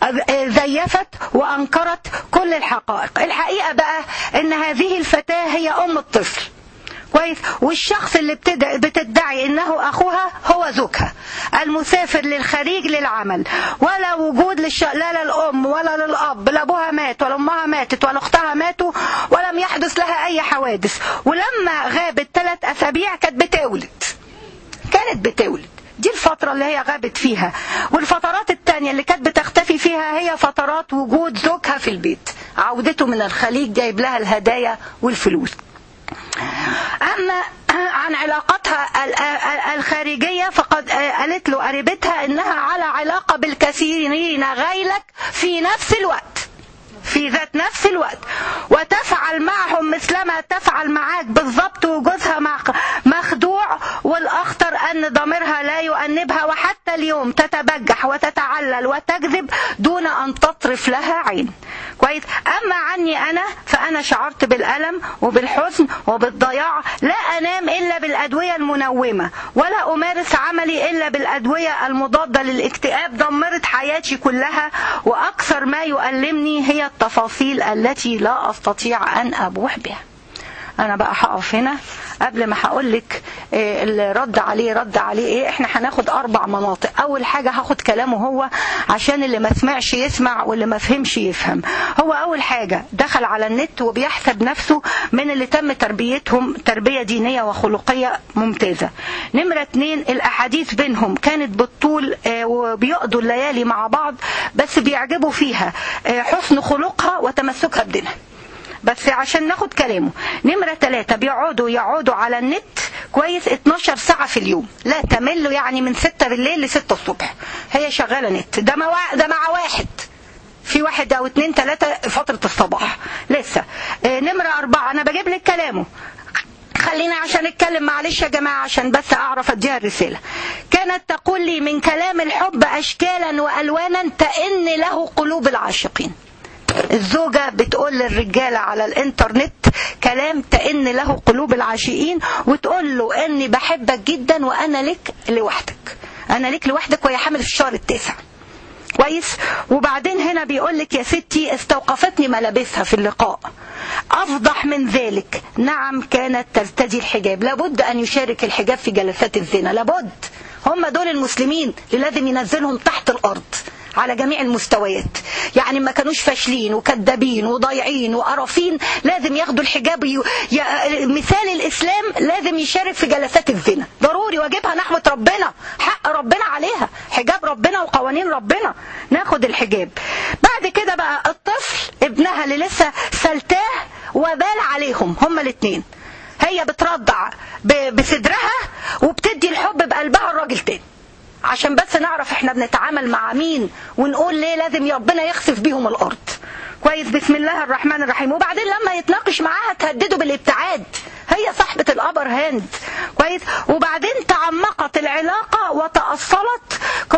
زيفت وانكرت كل الحقائق الحقيقه بقى ان هذه الفتاه هي ام الطفل كويس والشخص اللي بتدعي انه اخوها هو زوجها المسافر للخارج للعمل ولا وجود للش... لا للام ولا للاب لا ابوها مات ولا امها ماتت ولا اختها ماتوا ولم يحدث لها اي حوادث ولما غابت ثلاث اسابيع كانت بتولد كانت بتولد دي الفترة اللي هي غابت فيها والفترات التانية اللي كانت بتختفي فيها هي فترات وجود زوجها في البيت عودته من الخليج جايب لها الهدايا والفلوس أما عن علاقتها الخارجية فقد قالت له قريبتها إنها على علاقة بالكثيرين غيلك في نفس الوقت في ذات نفس الوقت وتفعل معهم مثلما تفعل معاك بالضبط وجوزها مخدوع والأخطر أن ضميرها لا يؤنبها وحتى اليوم تتبجح وتتعلل وتكذب دون أن تطرف لها عين كويس أما عني أنا فأنا شعرت بالألم وبالحزن وبالضياع لا أنام إلا بالأدوية المنومة ولا أمارس عملي إلا بالأدوية المضادة للاكتئاب دمرت حياتي كلها وأكثر ما يؤلمني هي التفاصيل التي لا أستطيع أن أبوح بها أنا بقى هقف هنا قبل ما هقول لك اللي رد عليه رد عليه ايه احنا هناخد اربع مناطق اول حاجه هاخد كلامه هو عشان اللي ما سمعش يسمع واللي ما فهمش يفهم هو اول حاجه دخل على النت وبيحسب نفسه من اللي تم تربيتهم تربيه دينيه وخلقيه ممتازه نمره اتنين الاحاديث بينهم كانت بالطول وبيقضوا الليالي مع بعض بس بيعجبوا فيها حسن خلقها وتمسكها بدينها بس عشان ناخد كلامه نمرة ثلاثة بيقعدوا يقعدوا على النت كويس 12 ساعة في اليوم لا تملوا يعني من 6 بالليل ل 6 الصبح هي شغالة نت ده مع ده مع واحد في واحد او اتنين تلاتة فترة الصباح لسه اه نمرة أربعة أنا بجيب لك كلامه خلينا عشان اتكلم معلش يا جماعة عشان بس اعرف اديها الرسالة كانت تقول لي من كلام الحب اشكالا والوانا تئن له قلوب العاشقين الزوجة بتقول للرجالة على الانترنت كلام تئن له قلوب العاشقين وتقول له اني بحبك جدا وانا لك لوحدك انا لك لوحدك وهي حامل في الشهر التاسع كويس وبعدين هنا بيقول لك يا ستي استوقفتني ملابسها في اللقاء أفضح من ذلك نعم كانت ترتدي الحجاب لابد أن يشارك الحجاب في جلسات الزنا لابد هم دول المسلمين اللي لازم ينزلهم تحت الأرض على جميع المستويات يعني ما كانوش فاشلين وكذابين وضايعين وقرفين لازم ياخدوا الحجاب ي... ي... مثال الإسلام لازم يشارك في جلسات الزنا ضروري واجبها نحو ربنا حق ربنا عليها حجاب ربنا وقوانين ربنا ناخد الحجاب بعد كده بقى الطفل ابنها اللي لسه سلتاه وبال عليهم هما الاثنين هي بترضع ب... بصدرها وبتدي الحب بقلبها الراجل تاني عشان بس نعرف احنا بنتعامل مع مين ونقول ليه لازم ربنا يخسف بيهم الارض كويس بسم الله الرحمن الرحيم وبعدين لما يتناقش معاها تهدده بالابتعاد هي صاحبة الأبر هاند كويس وبعدين تعمقت العلاقة وتأصلت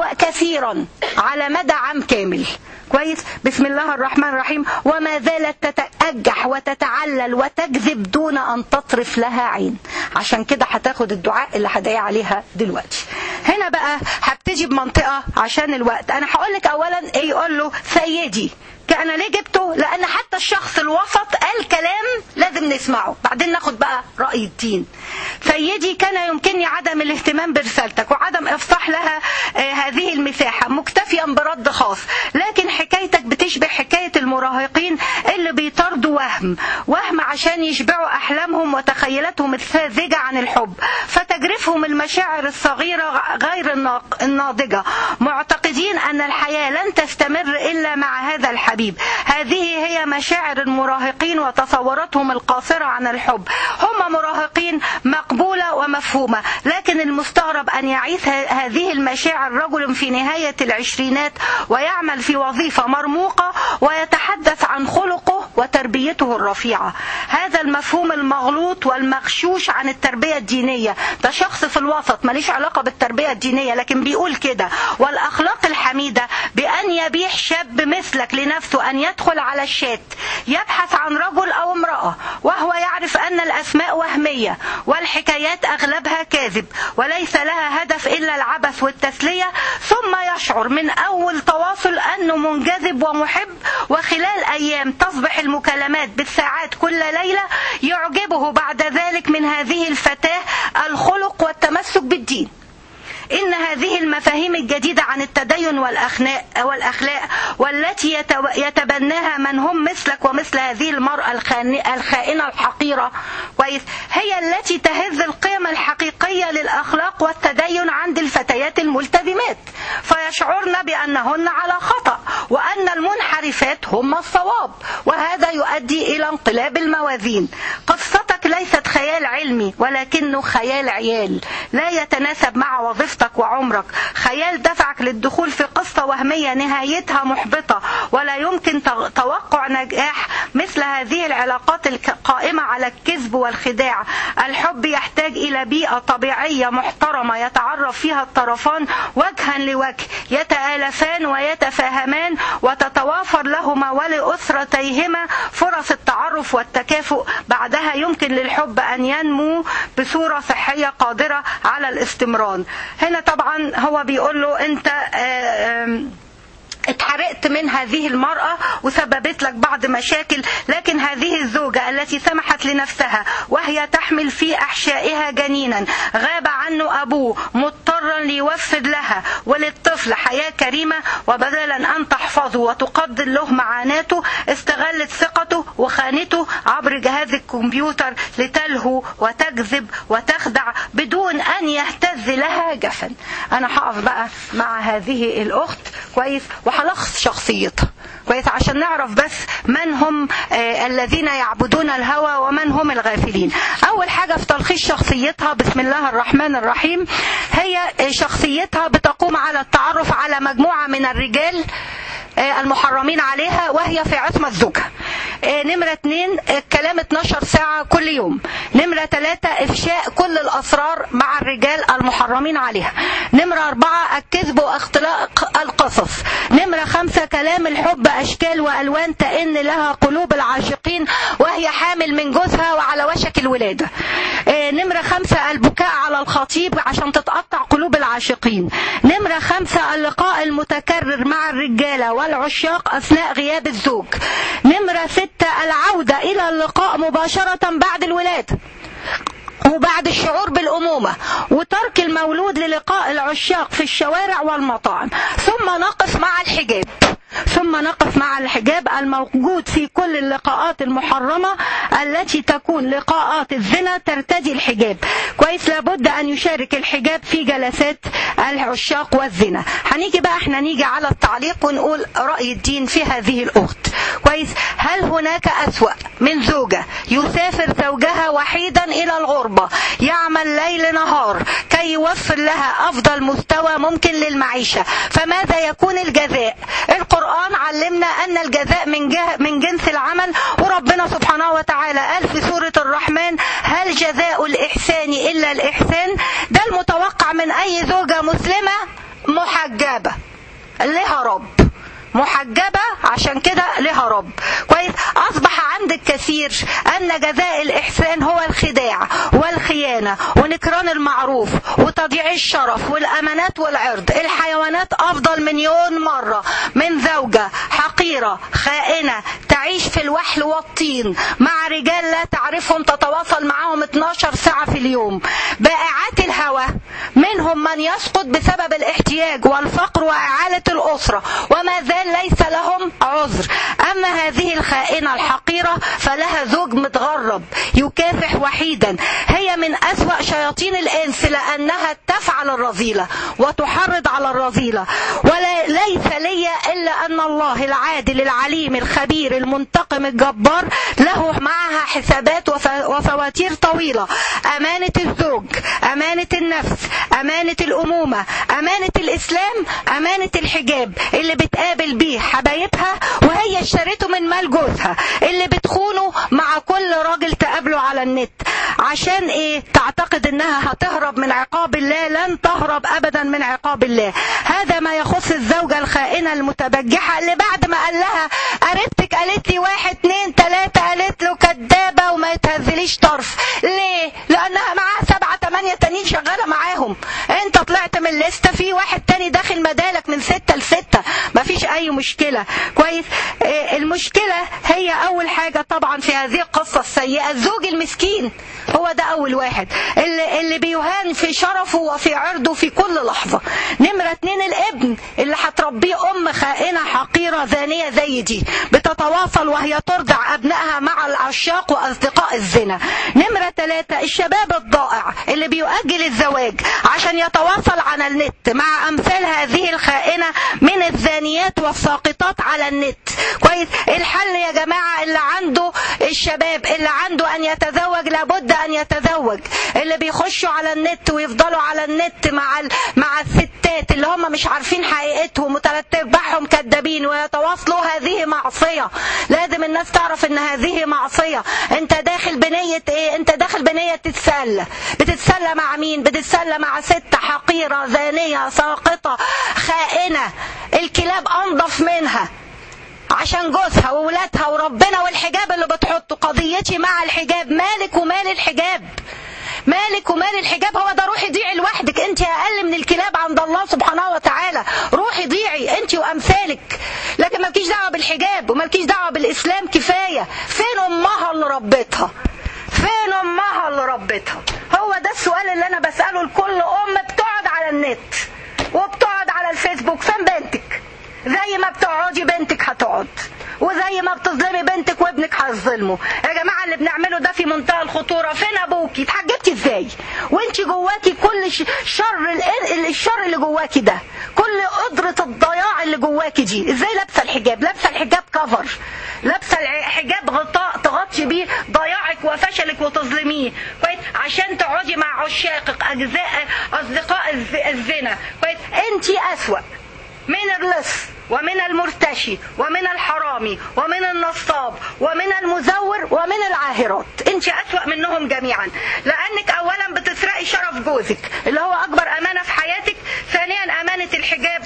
كثيرا على مدى عام كامل كويس بسم الله الرحمن الرحيم وما زالت تتأجح وتتعلل وتكذب دون أن تطرف لها عين عشان كده هتاخد الدعاء اللي هدعي عليها دلوقتي هنا بقى هبتدي بمنطقة عشان الوقت أنا هقول لك أولا إيه يقول له سيدي أنا ليه جبته لأن حتى الشخص الوسط قال كلام لازم نسمعه بعدين ناخد بقى رأي الدين سيدي كان يمكنني عدم الاهتمام برسالتك وعدم إفصاح لها آه هذه المساحة مكتفيا برد خاص لكن حكايتك بتشبه حكاية المراهقين اللي بيطاردوا وهم وهم عشان يشبعوا أحلامهم وتخيلاتهم الساذجة عن الحب فتجرفهم المشاعر الصغيرة غير الناضجة معتقدين أن الحياة لن تستمر إلا مع هذا الحبيب هذه هي مشاعر المراهقين وتصوراتهم القاصرة عن الحب هم مراهقين مقبولة ومفهومة لكن المستغرب أن يعيث هذه المشاعر رجل في نهاية العشرينات ويعمل في وظيفة مرموقة ويتحدث عن خلقه وتربيته الرفيعة هذا المفهوم المغلوط والمغشوش عن التربية الدينية ده شخص في الوسط ماليش علاقة بالتربية الدينية لكن بيقول كده والأخلاق الحميدة بأن يبيح شاب مثلك لنفسه أن يدخل على الشات يبحث عن رجل أو امرأة وهو يعرف أن الأسماء وهمية والحكايات أغلبها كاذب وليس لها هدف إلا العبث والتسلية ثم يشعر من أول تواصل أنه منجذب ومحب وخلال أيام تصبح المكالمات بالساعات كل ليلة يعجبه بعد ذلك من هذه الفتاة الخلق والتمسك بالدين إن هذه المفاهيم الجديدة عن التدين والأخلاق, والأخلاق والتي يتبناها من هم مثلك ومثل هذه المرأة الخائنة الحقيرة كويس هي التي تهز القيم الحقيقية للأخلاق والتدين عند الفتيات الملتزمات فيشعرن بأنهن على خطأ وأن المنحرفات هم الصواب وهذا يؤدي إلى انقلاب الموازين قصتك ليست خيال علمي ولكنه خيال عيال لا يتناسب مع وظيفتك وعمرك خيال دفعك للدخول في قصة وهمية نهايتها محبطة ولا يمكن توقع نجاح مثل هذه العلاقات القائمة على الكذب والخداع الحب يحتاج إلى بيئة طبيعية محترمة يتعرف فيها الطرفان وجها لوجه يتآلفان ويتفاهمان وتتوافر لهما ولأسرتيهما فرص التعرف والتكافؤ بعدها يمكن للحب أن ينمو بصورة صحية قادرة على الاستمرار هنا طبعا هو بيقول له أنت آآ اتحرقت من هذه المرأة وسببت لك بعض مشاكل لكن هذه الزوجة التي سمحت لنفسها وهي تحمل في أحشائها جنينا غاب عنه أبوه مضطرا ليوفر لها وللطفل حياة كريمة وبدلا أن تحفظه وتقدر له معاناته استغلت ثقته وخانته عبر جهاز الكمبيوتر لتلهو وتكذب وتخدع بدون أن يهتز لها جفن أنا هقف بقى مع هذه الأخت كويس وهلخص شخصيتها كويس عشان نعرف بس من هم آه الذين يعبدون الهوى ومن هم الغافلين اول حاجة في تلخيص شخصيتها بسم الله الرحمن الرحيم هي شخصيتها بتقوم على التعرف على مجموعة من الرجال آه، المحرمين عليها وهي في عصمة زوجها آه، نمرة اتنين الكلام 12 ساعة كل يوم نمرة تلاتة إفشاء كل الأسرار مع الرجال المحرمين عليها نمرة أربعة الكذب واختلاق القصص نمرة خمسة كلام الحب أشكال وألوان تئن لها قلوب العاشقين وهي حامل من جوزها وعلى وشك الولادة آه، نمرة خمسة البكاء على الخطيب عشان تتقطع قلوب العاشقين نمرة خمسة اللقاء المتكرر مع الرجالة والعشاق أثناء غياب الزوج نمرة ستة العودة إلى اللقاء مباشرة بعد الولادة وبعد الشعور بالأمومة وترك المولود للقاء العشاق في الشوارع والمطاعم ثم نقف مع الحجاب ثم نقف مع الحجاب الموجود في كل اللقاءات المحرمة التي تكون لقاءات الزنا ترتدي الحجاب كويس لابد أن يشارك الحجاب في جلسات العشاق والزنا هنيجي بقى احنا نيجي على التعليق ونقول رأي الدين في هذه الأخت كويس هل هناك أسوأ من زوجة يسافر زوجها وحيدا إلى الغربة يعمل ليل نهار كي يوفر لها أفضل مستوى ممكن للمعيشة فماذا يكون الجزاء القرآن علمنا أن الجزاء من, جه من جنس العمل وربنا سبحانه وتعالى قال في سورة الرحمن هل جزاء الإحسان إلا الإحسان ده المتوقع من أي زوجة مسلمة محجبة لها رب محجبة عشان كده لها رب كويس أصبح عند الكثير أن جزاء الإحسان هو الخداع والخيانة ونكران المعروف وتضييع الشرف والأمانات والعرض الحيوانات أفضل مليون مرة من زوجة حقيرة خائنة تعيش في الوحل والطين مع رجال لا تعرفهم تتواصل معهم 12 ساعة في اليوم بائعات الهوى منهم من يسقط بسبب الاحتياج والفقر وإعالة الأسرة وما زال ليس لهم عذر أما هذه الخائنة الحقيرة فلها زوج متغرب يكافح وحيدا هي من أسوأ شياطين الإنس لأنها تفعل الرذيلة وتحرض على الرذيلة وليس لي إلا أن الله العادل العليم الخبير المنتقم الجبار له معها حسابات وفواتير طويلة أمانة الزوج أمانة النفس أمانة الأمومة أمانة الإسلام أمانة الحجاب اللي بتقابل بيه حبايبها وهي اشترته من مال جوزها اللي بتخونه مع كل راجل تقابله على النت عشان ايه تعتقد انها هتهرب من عقاب الله لن تهرب ابدا من عقاب الله هذا ما يخص الزوجة الخائنة المتبجحة اللي بعد ما قال لها قريبتك قالت لي واحد اتنين تلاتة قالت له كدابة وما يتهزليش طرف ليه لانها معاها سبعة تمانية تانيين شغالة معاهم انت طلعت من الليستة في واحد تاني داخل مدالك من ستة لستة مفيش اي مشكلة كويس اه المشكلة هي اول حاجة طبعا في هذه القصة السيئة الزوج المسكين هو ده اول واحد اللي, اللي بيهان في شرفه وفي عرضه في كل لحظة نمرة اتنين الابن اللي هتربيه ام خائنة حقيرة زانية زي دي بتتواصل وهي ترضع ابنائها مع العشاق واصدقاء الزنا نمرة ثلاثة الشباب الضائع اللي بيؤجل الزواج عشان يتواصل على النت مع امثال هذه الخائنة من الزانيات والساقطات على النت كويس الحل يا جماعة اللي عنده الشباب اللي عنده ان يتزوج لابد ان يتزوج اللي بيخشوا على النت ويفضلوا على النت مع ال... مع الستات اللي هم مش عارفين حقيقتهم وثلاث ارباعهم كذابين ويتواصلوا هذه معصية لازم الناس تعرف ان هذه معصية انت داخل بنية ايه انت داخل بنية تتسلى بتتسلى مع مين بتتسلى مع ست حقيرة زانية ساقطة خائنة الكلاب انضف منها عشان جوزها وولادها وربنا والحجاب اللي بتحطه قضيتي مع الحجاب مالك ومال الحجاب مالك ومال الحجاب هو ده روحي ضيعي لوحدك انت اقل من الكلاب عند الله سبحانه وتعالى روحي ضيعي انت وامثالك لكن مالكيش دعوه بالحجاب ومالكيش دعوه بالاسلام كفايه فين امها اللي ربتها فين امها اللي ربتها هو ده السؤال اللي انا بساله لكل ام بتقعد على النت وبتقعد على الفيسبوك فين بنتك زي ما بتقعدي بنتك هتقعد وزي ما بتظلمي بنتك وابنك هتظلمه يا جماعه اللي بنعمله ده في منتهى الخطوره فين ابوكي اتحجبتي ازاي وانت جواكي كل شر الشر اللي جواكي ده كل قدره الضياع اللي جواكي دي ازاي لابسه الحجاب لابسه الحجاب كفر لابسه الحجاب غطاء تغطي بيه ضياعك وفشلك وتظلميه كويس عشان تقعدي مع عشاقك اجزاء اصدقاء الزنا كويس انت اسوأ من اللص ومن المرتشي ومن الحرامي ومن النصاب ومن المزور ومن العاهرات انت اسوأ منهم جميعا لانك اولا بتسرقي شرف جوزك اللي هو اكبر امانه في حياتك ثانيا امانه الحجاب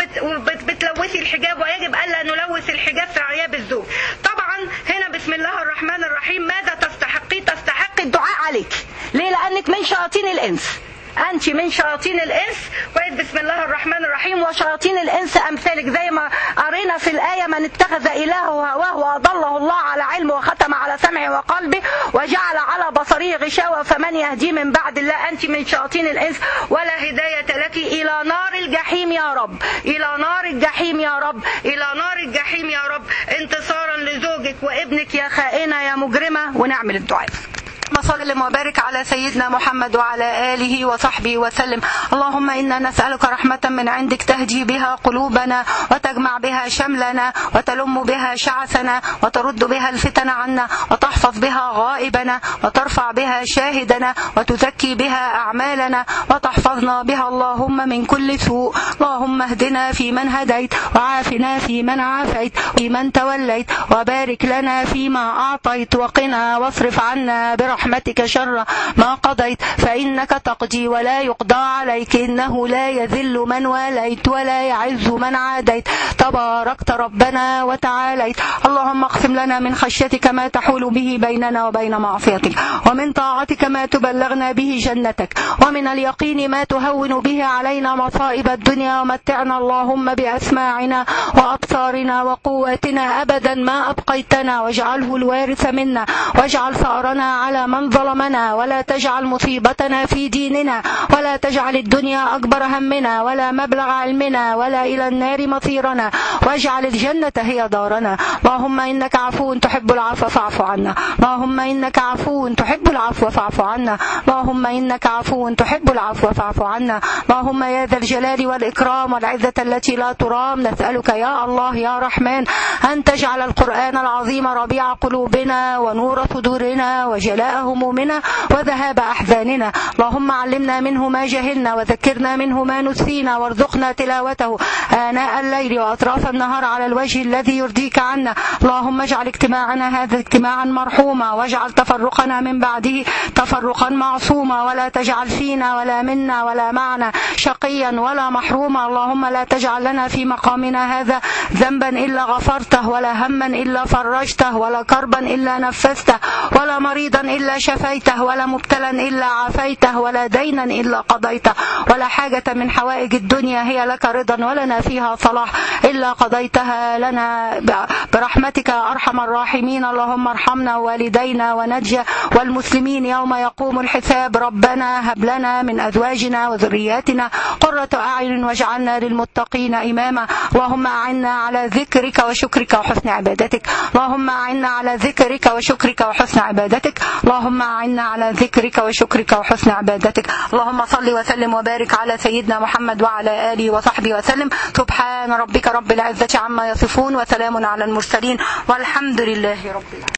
وبتلوثي الحجاب ويجب الا نلوث الحجاب في عياب الزوج طبعا هنا بسم الله الرحمن الرحيم ماذا تستحقي تستحقي الدعاء عليك ليه لانك من شياطين الانس انت من شياطين الانس كويس بسم الله الرحمن الرحيم وشياطين الانس امثالك زي ما قرينا في الايه من اتخذ الهه هواه واضله الله على علم وختم على سمعه وقلبه وجعل على بصره غشاوه فمن يهدي من بعد الله انت من شياطين الانس ولا هدايه لك الى نار الجحيم يا رب الى نار الجحيم يا رب الى نار الجحيم يا رب انتصارا لزوجك وابنك يا خائنه يا مجرمه ونعمل الدعاء اللهم صل وبارك على سيدنا محمد وعلى آله وصحبه وسلم اللهم إنا نسألك رحمة من عندك تهدي بها قلوبنا وتجمع بها شملنا وتلم بها شعثنا وترد بها الفتن عنا وتحفظ بها غائبنا وترفع بها شاهدنا وتزكي بها أعمالنا وتحفظنا بها اللهم من كل سوء اللهم اهدنا في من هديت وعافنا في من عافيت في من توليت وبارك لنا فيما أعطيت وقنا واصرف عنا برحمتك برحمتك شر ما قضيت فإنك تقضي ولا يقضى عليك إنه لا يذل من واليت ولا يعز من عاديت تباركت ربنا وتعاليت اللهم اقسم لنا من خشيتك ما تحول به بيننا وبين معصيتك ومن طاعتك ما تبلغنا به جنتك ومن اليقين ما تهون به علينا مصائب الدنيا ومتعنا اللهم بأسماعنا وأبصارنا وقواتنا أبدا ما أبقيتنا واجعله الوارث منا واجعل ثأرنا على من ظلمنا ولا تجعل مصيبتنا في ديننا ولا تجعل الدنيا أكبر همنا ولا مبلغ علمنا ولا إلى النار مصيرنا واجعل الجنة هي دارنا اللهم إنك عفو تحب العفو فاعف عنا اللهم إنك عفو تحب العفو فاعف عنا اللهم إنك عفو تحب العفو فاعف عنا اللهم يا ذا الجلال والإكرام والعزة التي لا ترام نسألك يا الله يا رحمن أن تجعل القرآن العظيم ربيع قلوبنا ونور صدورنا وجلاء همومنا وذهاب أحزاننا اللهم علمنا منه ما جهلنا وذكرنا منه ما نسينا وارزقنا تلاوته آناء الليل وأطراف النهار على الوجه الذي يرضيك عنا اللهم اجعل اجتماعنا هذا اجتماعا مرحوما واجعل تفرقنا من بعده تفرقا معصوما ولا تجعل فينا ولا منا ولا معنا شقيا ولا محروما اللهم لا تجعل لنا في مقامنا هذا ذنبا إلا غفرته ولا هما إلا فرجته ولا كربا إلا نفسته ولا مريضا إلا شفيته ولا مبتلا إلا عافيته ولا دينا إلا قضيته ولا حاجة من حوائج الدنيا هي لك رضا ولنا فيها صلاح إلا قضيتها لنا برحمتك أرحم الراحمين اللهم ارحمنا والدينا ونجى والمسلمين يوم يقوم الحساب ربنا هب لنا من أزواجنا وذرياتنا قرة أعين واجعلنا للمتقين إماما اللهم أعنا على ذكرك وشكرك وحسن عبادتك اللهم أعنا على ذكرك وشكرك وحسن عبادتك اللهم أعنا على ذكرك وشكرك وحسن عبادتك اللهم صل وسلم وبارك على سيدنا محمد وعلى آله وصحبه وسلم سبحان ربك رب العزة عما يصفون وسلام على المرسلين والحمد لله رب العالمين